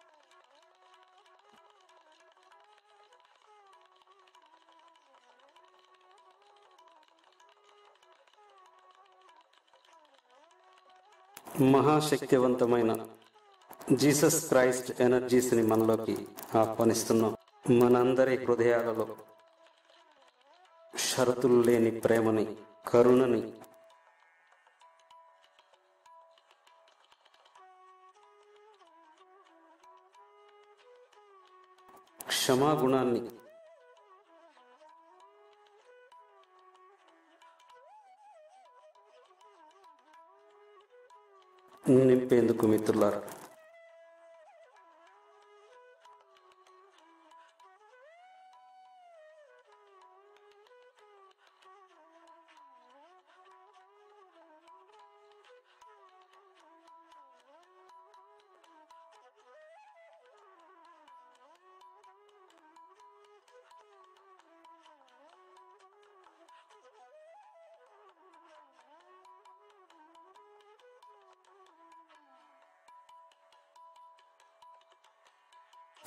మహాశక్తివంతమైన జీసస్ క్రైస్ట్ ఎనర్జీస్ని మనలోకి ఆహ్వానిస్తున్నాం మనందరి హృదయాలలో షరతులు లేని ప్రేమని కరుణని క్షమాగుణాన్ని నింపేందుకు మిత్రులారా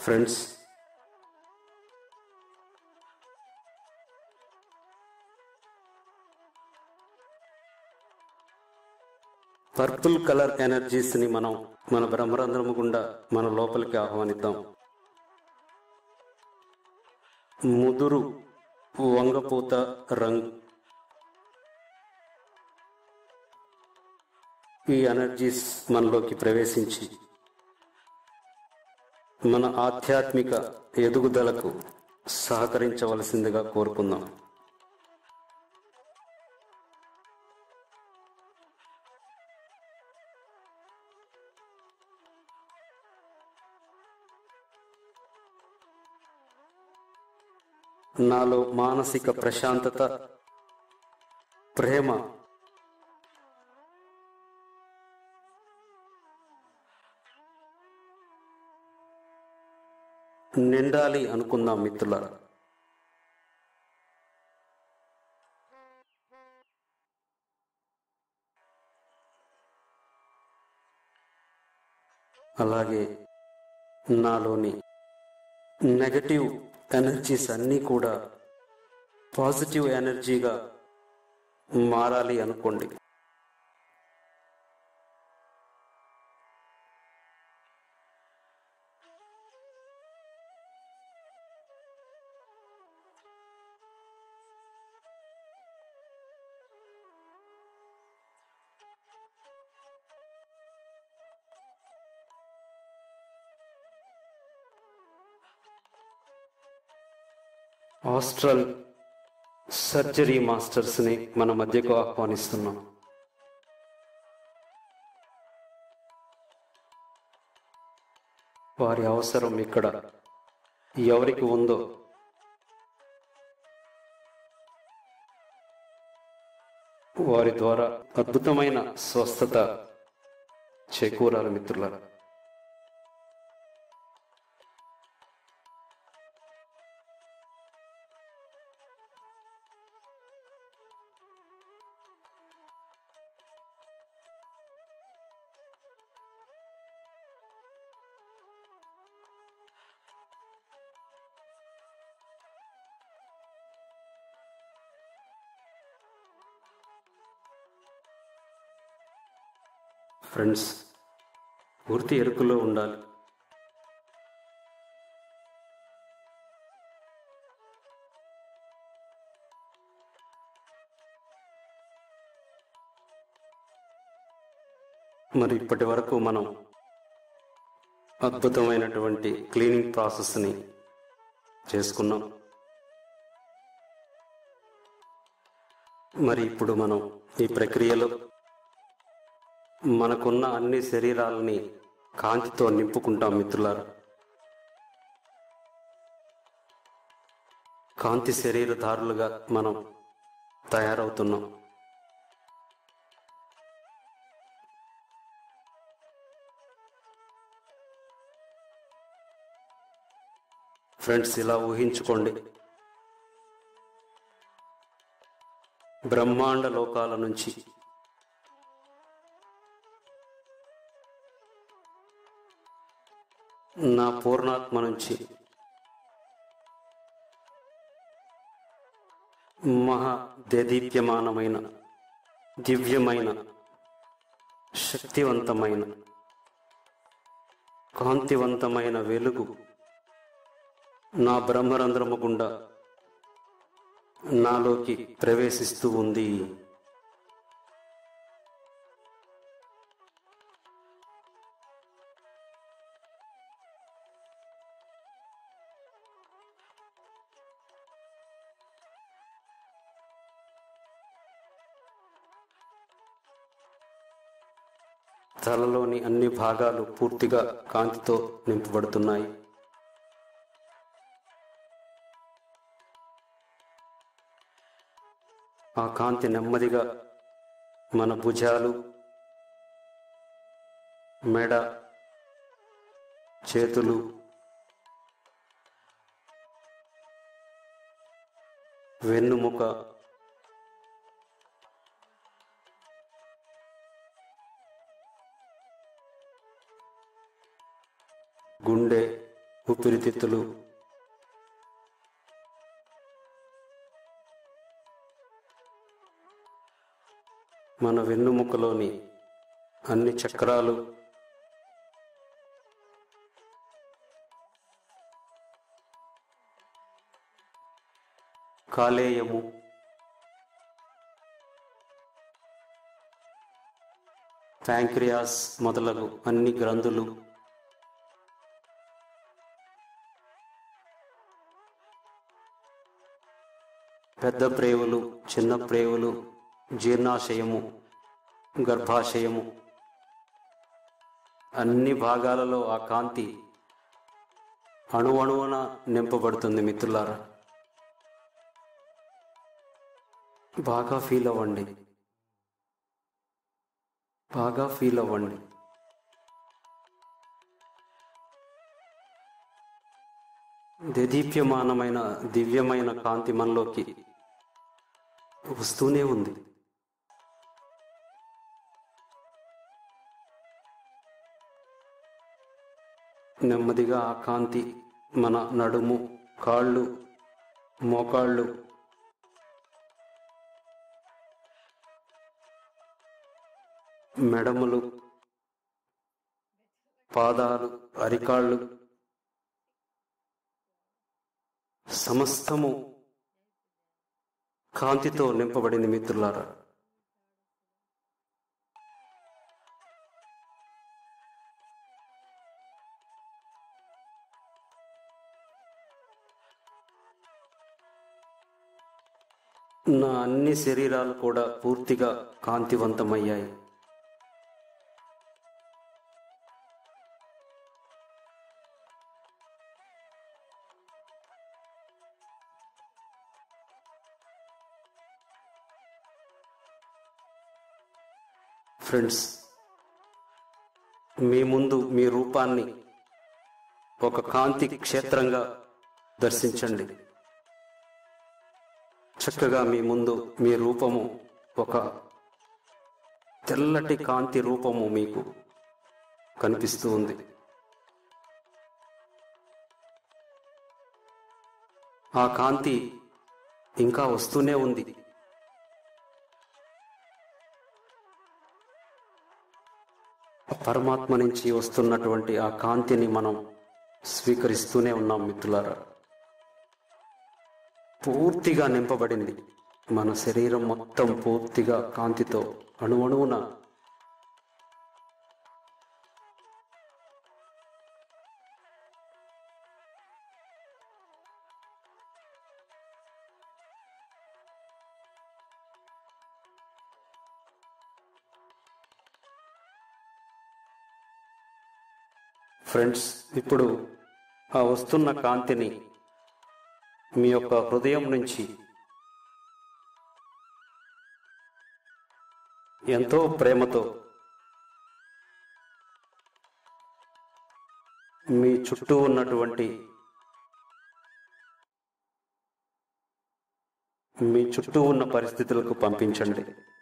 ఫ్రెండ్స్ పర్పుల్ కలర్ ఎనర్జీస్ ని మనం మన బ్రహ్మరంధ్రము గుండా మన లోపలికి ఆహ్వానిద్దాం ముదురు వంగపూత రంగు ఈ ఎనర్జీస్ మనలోకి ప్రవేశించి మన ఆధ్యాత్మిక ఎదుగుదలకు సహకరించవలసిందిగా కోరుకుందాం నాలో మానసిక ప్రశాంతత ప్రేమ నిండాలి అనుకుందాం మిత్రులారా అలాగే నాలోని నెగటివ్ ఎనర్జీస్ అన్నీ కూడా పాజిటివ్ ఎనర్జీగా మారాలి అనుకోండి ఆస్ట్రల్ సర్జరీ మాస్టర్స్ని మన మధ్యకు ఆహ్వానిస్తున్నాం వారి అవసరం ఇక్కడ ఎవరికి ఉందో వారి ద్వారా అద్భుతమైన స్వస్థత చేకూరాలి మిత్రులారా ఫ్రెండ్స్ పూర్తి ఎరుకులో ఉండాలి మరి ఇప్పటి వరకు మనం అద్భుతమైనటువంటి క్లీనింగ్ ప్రాసెస్ని చేసుకున్నాం మరి ఇప్పుడు మనం ఈ ప్రక్రియలో మనకున్న అన్ని శరీరాలని కాంతితో నింపుకుంటాం మిత్రులారా కాంతి శరీరధారులుగా మనం తయారవుతున్నాం ఫ్రెండ్స్ ఇలా ఊహించుకోండి బ్రహ్మాండ లోకాల నుంచి నా పూర్ణాత్మ నుంచి మహా దేదీప్యమానమైన దివ్యమైన శక్తివంతమైన కాంతివంతమైన వెలుగు నా బ్రహ్మరంధ్రము గుండా నాలోకి ప్రవేశిస్తూ ఉంది తలలోని అన్ని భాగాలు పూర్తిగా కాంతితో నింపబడుతున్నాయి ఆ కాంతి నెమ్మదిగా మన భుజాలు మెడ చేతులు వెన్నుముక గుండె ఊపిరితిత్తులు మన వెన్నుముకలోని అన్ని చక్రాలు కాలేయము ప్యాంక్రియాస్ మొదలగు అన్ని గ్రంథులు పెద్ద ప్రేవులు చిన్న ప్రేవులు జీర్ణాశయము గర్భాశయము అన్ని భాగాలలో ఆ కాంతి అణువణువున నింపబడుతుంది మిత్రులారా బాగా ఫీల్ అవ్వండి బాగా ఫీల్ అవ్వండి దేదీప్యమానమైన దివ్యమైన కాంతి మనలోకి వస్తూనే ఉంది నెమ్మదిగా ఆ కాంతి మన నడుము కాళ్ళు మోకాళ్ళు మెడములు పాదాలు అరికాళ్ళు సమస్తము కాంతితో నింపబడింది మిత్రులారా నా అన్ని శరీరాలు కూడా పూర్తిగా కాంతివంతమయ్యాయి ఫ్రెండ్స్ మీ ముందు మీ రూపాన్ని ఒక కాంతి క్షేత్రంగా దర్శించండి చక్కగా మీ ముందు మీ రూపము ఒక తెల్లటి కాంతి రూపము మీకు కనిపిస్తూ ఉంది ఆ కాంతి ఇంకా వస్తూనే ఉంది పరమాత్మ నుంచి వస్తున్నటువంటి ఆ కాంతిని మనం స్వీకరిస్తూనే ఉన్నాం మిత్రులారా పూర్తిగా నింపబడింది మన శరీరం మొత్తం పూర్తిగా కాంతితో అణువణువున ఫ్రెండ్స్ ఇప్పుడు ఆ వస్తున్న కాంతిని మీ యొక్క హృదయం నుంచి ఎంతో ప్రేమతో మీ చుట్టూ ఉన్నటువంటి మీ చుట్టూ ఉన్న పరిస్థితులకు పంపించండి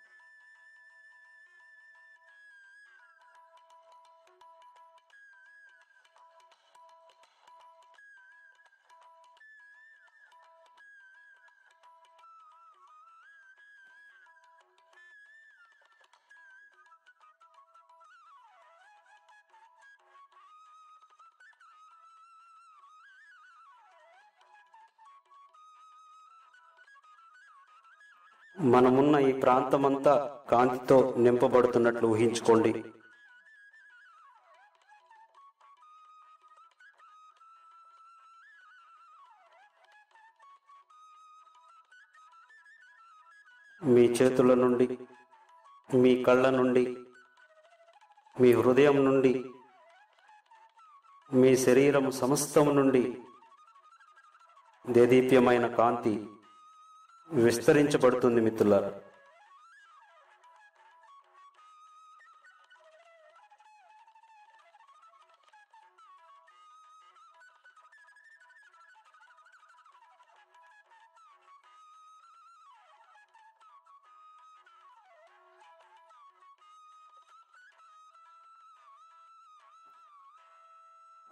మనమున్న ఈ ప్రాంతమంతా కాంతితో నింపబడుతున్నట్లు ఊహించుకోండి మీ చేతుల నుండి మీ కళ్ళ నుండి మీ హృదయం నుండి మీ శరీరం సమస్తం నుండి దేదీప్యమైన కాంతి విస్తరించబడుతుంది మిత్రులారా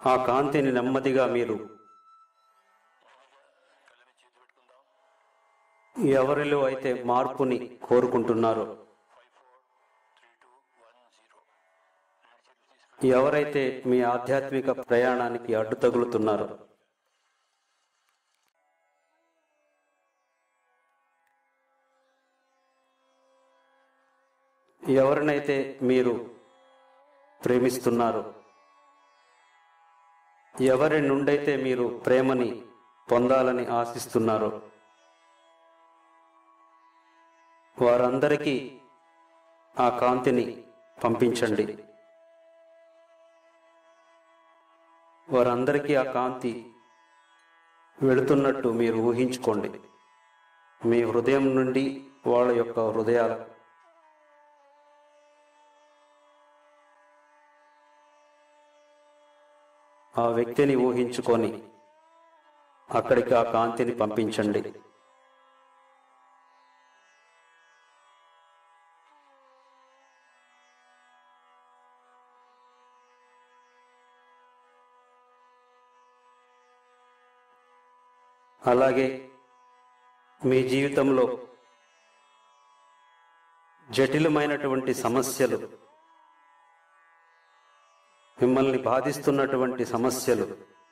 ఆ కాంతిని నెమ్మదిగా మీరు ఎవరిలో అయితే మార్పుని కోరుకుంటున్నారో ఎవరైతే మీ ఆధ్యాత్మిక ప్రయాణానికి అడ్డు తగులుతున్నారో ఎవరినైతే మీరు ప్రేమిస్తున్నారో ఎవరి నుండైతే మీరు ప్రేమని పొందాలని ఆశిస్తున్నారో వారందరికీ ఆ కాంతిని పంపించండి వారందరికీ ఆ కాంతి వెళుతున్నట్టు మీరు ఊహించుకోండి మీ హృదయం నుండి వాళ్ళ యొక్క హృదయాల ఆ వ్యక్తిని ఊహించుకొని అక్కడికి ఆ కాంతిని పంపించండి అలాగే మీ జీవితంలో జటిలమైనటువంటి సమస్యలు మిమ్మల్ని బాధిస్తున్నటువంటి సమస్యలు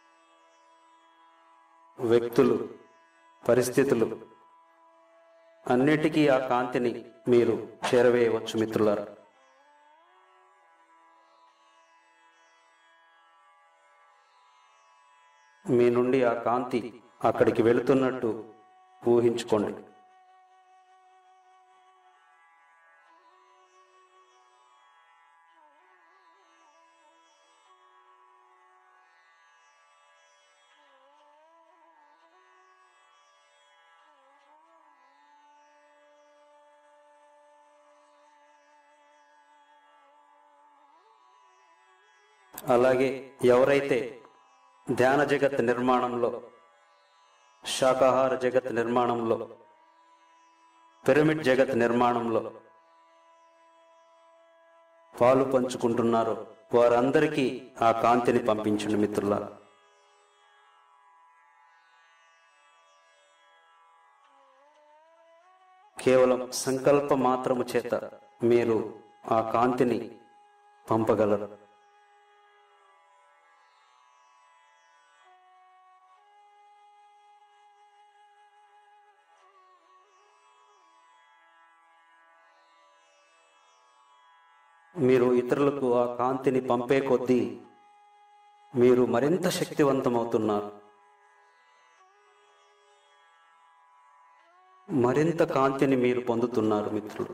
వ్యక్తులు పరిస్థితులు అన్నిటికీ ఆ కాంతిని మీరు చేరవేయవచ్చు మిత్రులారా మీ నుండి ఆ కాంతి అక్కడికి వెళుతున్నట్టు ఊహించుకోండి అలాగే ఎవరైతే ధ్యాన జగత్ నిర్మాణంలో శాకాహార జగత్ నిర్మాణంలో పిరమిడ్ జగత్ నిర్మాణంలో పాలు పంచుకుంటున్నారో వారందరికీ ఆ కాంతిని పంపించండి మిత్రులారా కేవలం సంకల్ప మాత్రము చేత మీరు ఆ కాంతిని పంపగలరు మీరు ఇతరులకు ఆ కాంతిని పంపే కొద్దీ మీరు మరింత శక్తివంతమవుతున్నారు మరింత కాంతిని మీరు పొందుతున్నారు మిత్రులు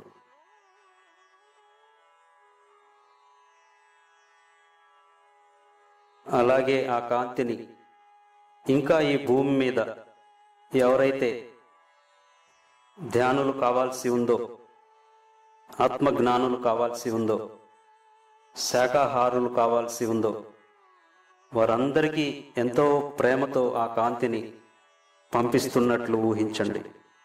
అలాగే ఆ కాంతిని ఇంకా ఈ భూమి మీద ఎవరైతే ధ్యానులు కావాల్సి ఉందో ఆత్మజ్ఞానులు కావాల్సి ఉందో శాకాహారులు కావాల్సి ఉందో వారందరికీ ఎంతో ప్రేమతో ఆ కాంతిని పంపిస్తున్నట్లు ఊహించండి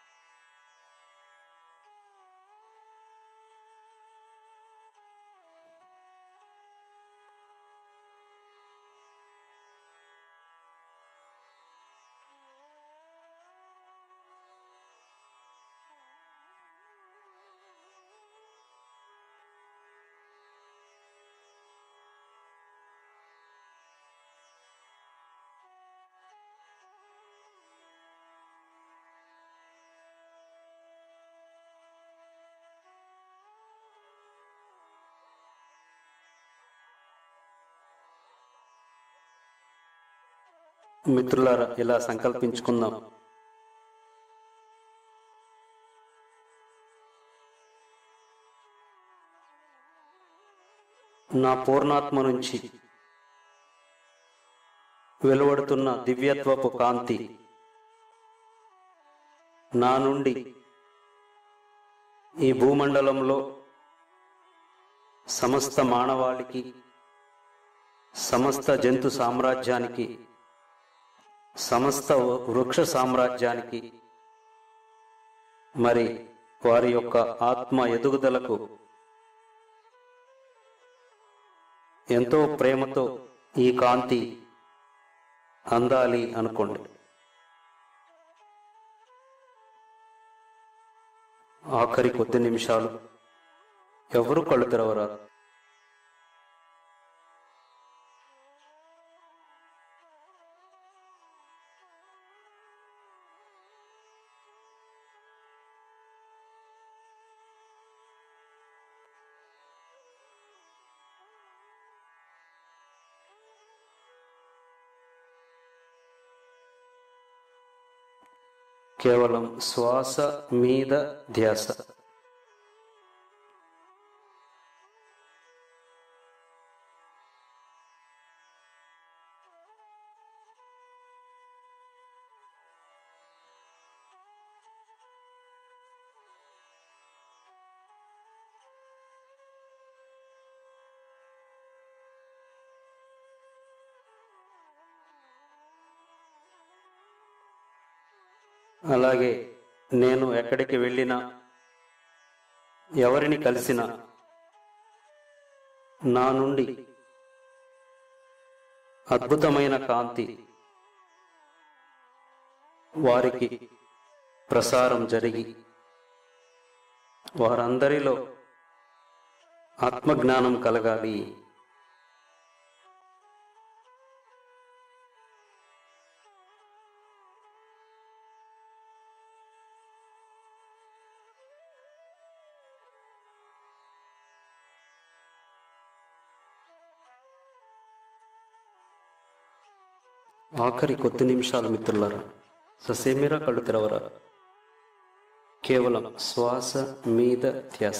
మిత్రులారా ఇలా సంకల్పించుకుందాం నా పూర్ణాత్మ నుంచి వెలువడుతున్న దివ్యత్వపు కాంతి నా నుండి ఈ భూమండలంలో సమస్త మానవాళికి సమస్త జంతు సామ్రాజ్యానికి సమస్త వృక్ష సామ్రాజ్యానికి మరి వారి యొక్క ఆత్మ ఎదుగుదలకు ఎంతో ప్రేమతో ఈ కాంతి అందాలి అనుకోండి ఆఖరి కొద్ది నిమిషాలు ఎవరు కళ్ళు తెరవరాదు కేవలం శ్వాస మీద ధ్యాస అలాగే నేను ఎక్కడికి వెళ్ళినా ఎవరిని కలిసినా నా నుండి అద్భుతమైన కాంతి వారికి ప్రసారం జరిగి వారందరిలో ఆత్మజ్ఞానం కలగాలి ఆఖరి కొద్ది నిమిషాలు మిత్రులారా ససేమిరా కళ్ళు తెరవరా కేవలం శ్వాస మీద ధ్యాస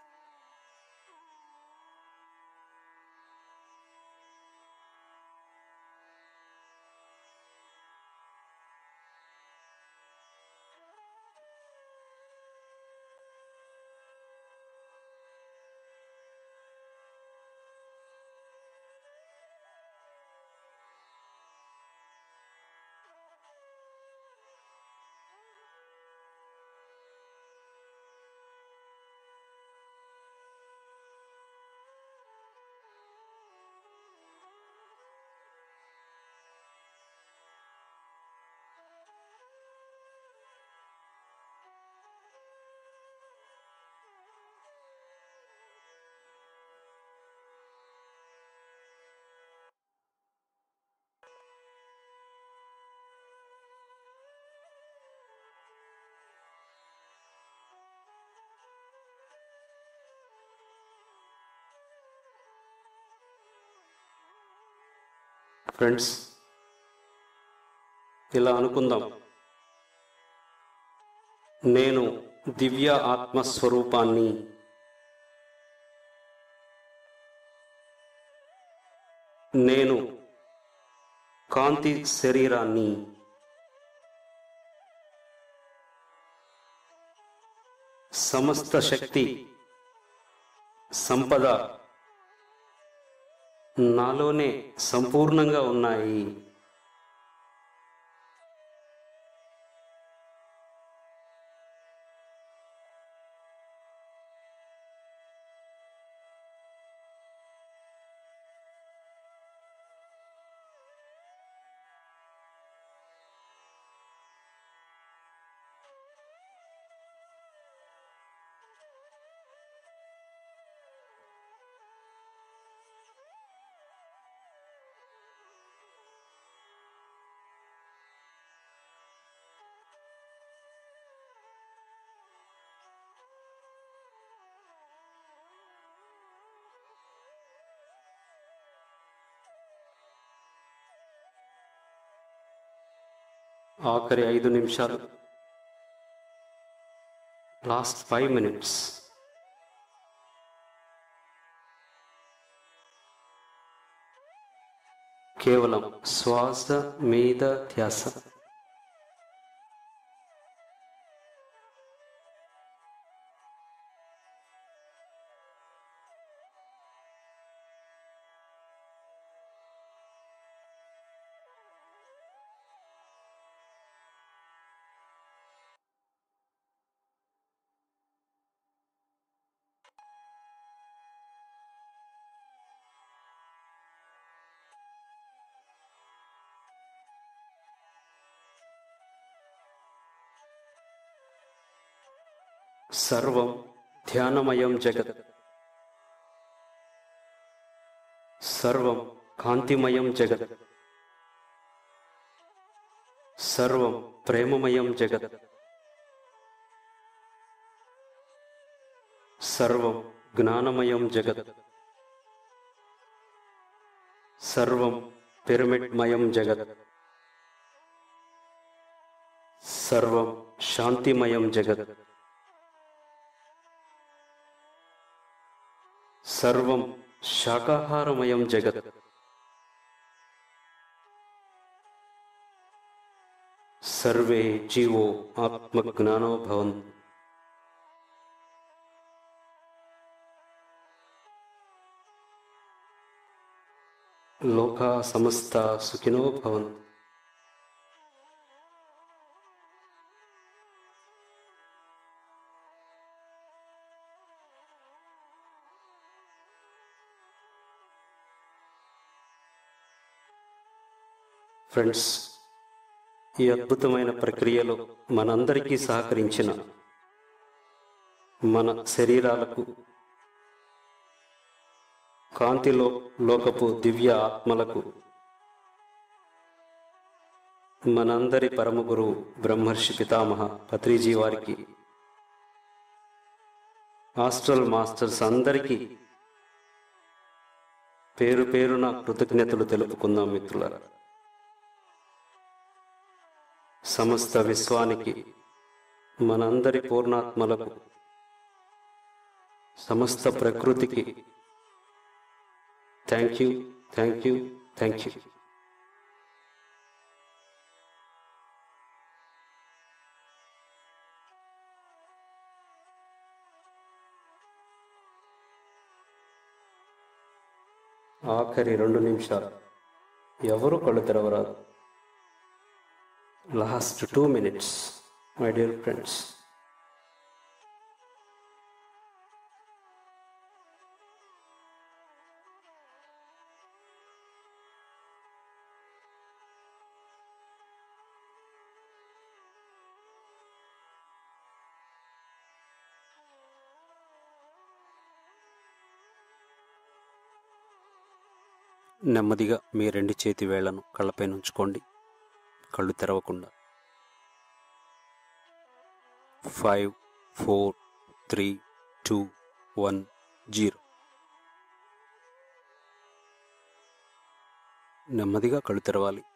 ఫ్రెండ్స్ ఇలా అనుకుందాం నేను దివ్య ఆత్మస్వరూపాన్ని నేను కాంతి శరీరాన్ని సమస్త శక్తి సంపద నాలోనే సంపూర్ణంగా ఉన్నాయి ఆఖరి ఐదు నిమిషాలు లాస్ట్ ఫైవ్ మినిట్స్ కేవలం శ్వాస మీద ధ్యాస సర్వం ధ్యానమయం జగత్ సర్వం కాంతిమయం జగత్ సర్వం ప్రేమమయం జగత్ సర్వం జ్ఞానమయం జగత్ సర్వం పిరమిడ్మయం జగత్ సర్వం శాంతిమయం జగత్ సర్వం శాకాహారమయం జగత్ సర్వే జీవో ఆత్మజ్ఞానో భవంతు లోకా సమస్త సుఖినో భవంతు ఫ్రెండ్స్ ఈ అద్భుతమైన ప్రక్రియలో మనందరికీ సహకరించిన మన శరీరాలకు కాంతిలో లోకపు దివ్య ఆత్మలకు మనందరి పరమ గురువు బ్రహ్మర్షి పితామహ పత్రిజీ వారికి హాస్టల్ మాస్టర్స్ అందరికీ పేరు పేరున కృతజ్ఞతలు తెలుపుకుందాం మిత్రులారా సమస్త విశ్వానికి మనందరి పూర్ణాత్మలకు సమస్త ప్రకృతికి thank you thank you thank you ఆఖరి రెండు నిమిషాలు ఎవరు కళ్ళు తెరవరాదు last two minutes my dear friends నెమ్మదిగా మీ రెండు చేతి వేళ్లను కళ్ళపై ఉంచుకోండి కళ్ళు తెరవకుండా five four three two one zero నెమ్మదిగా కళ్ళు తెరవాలి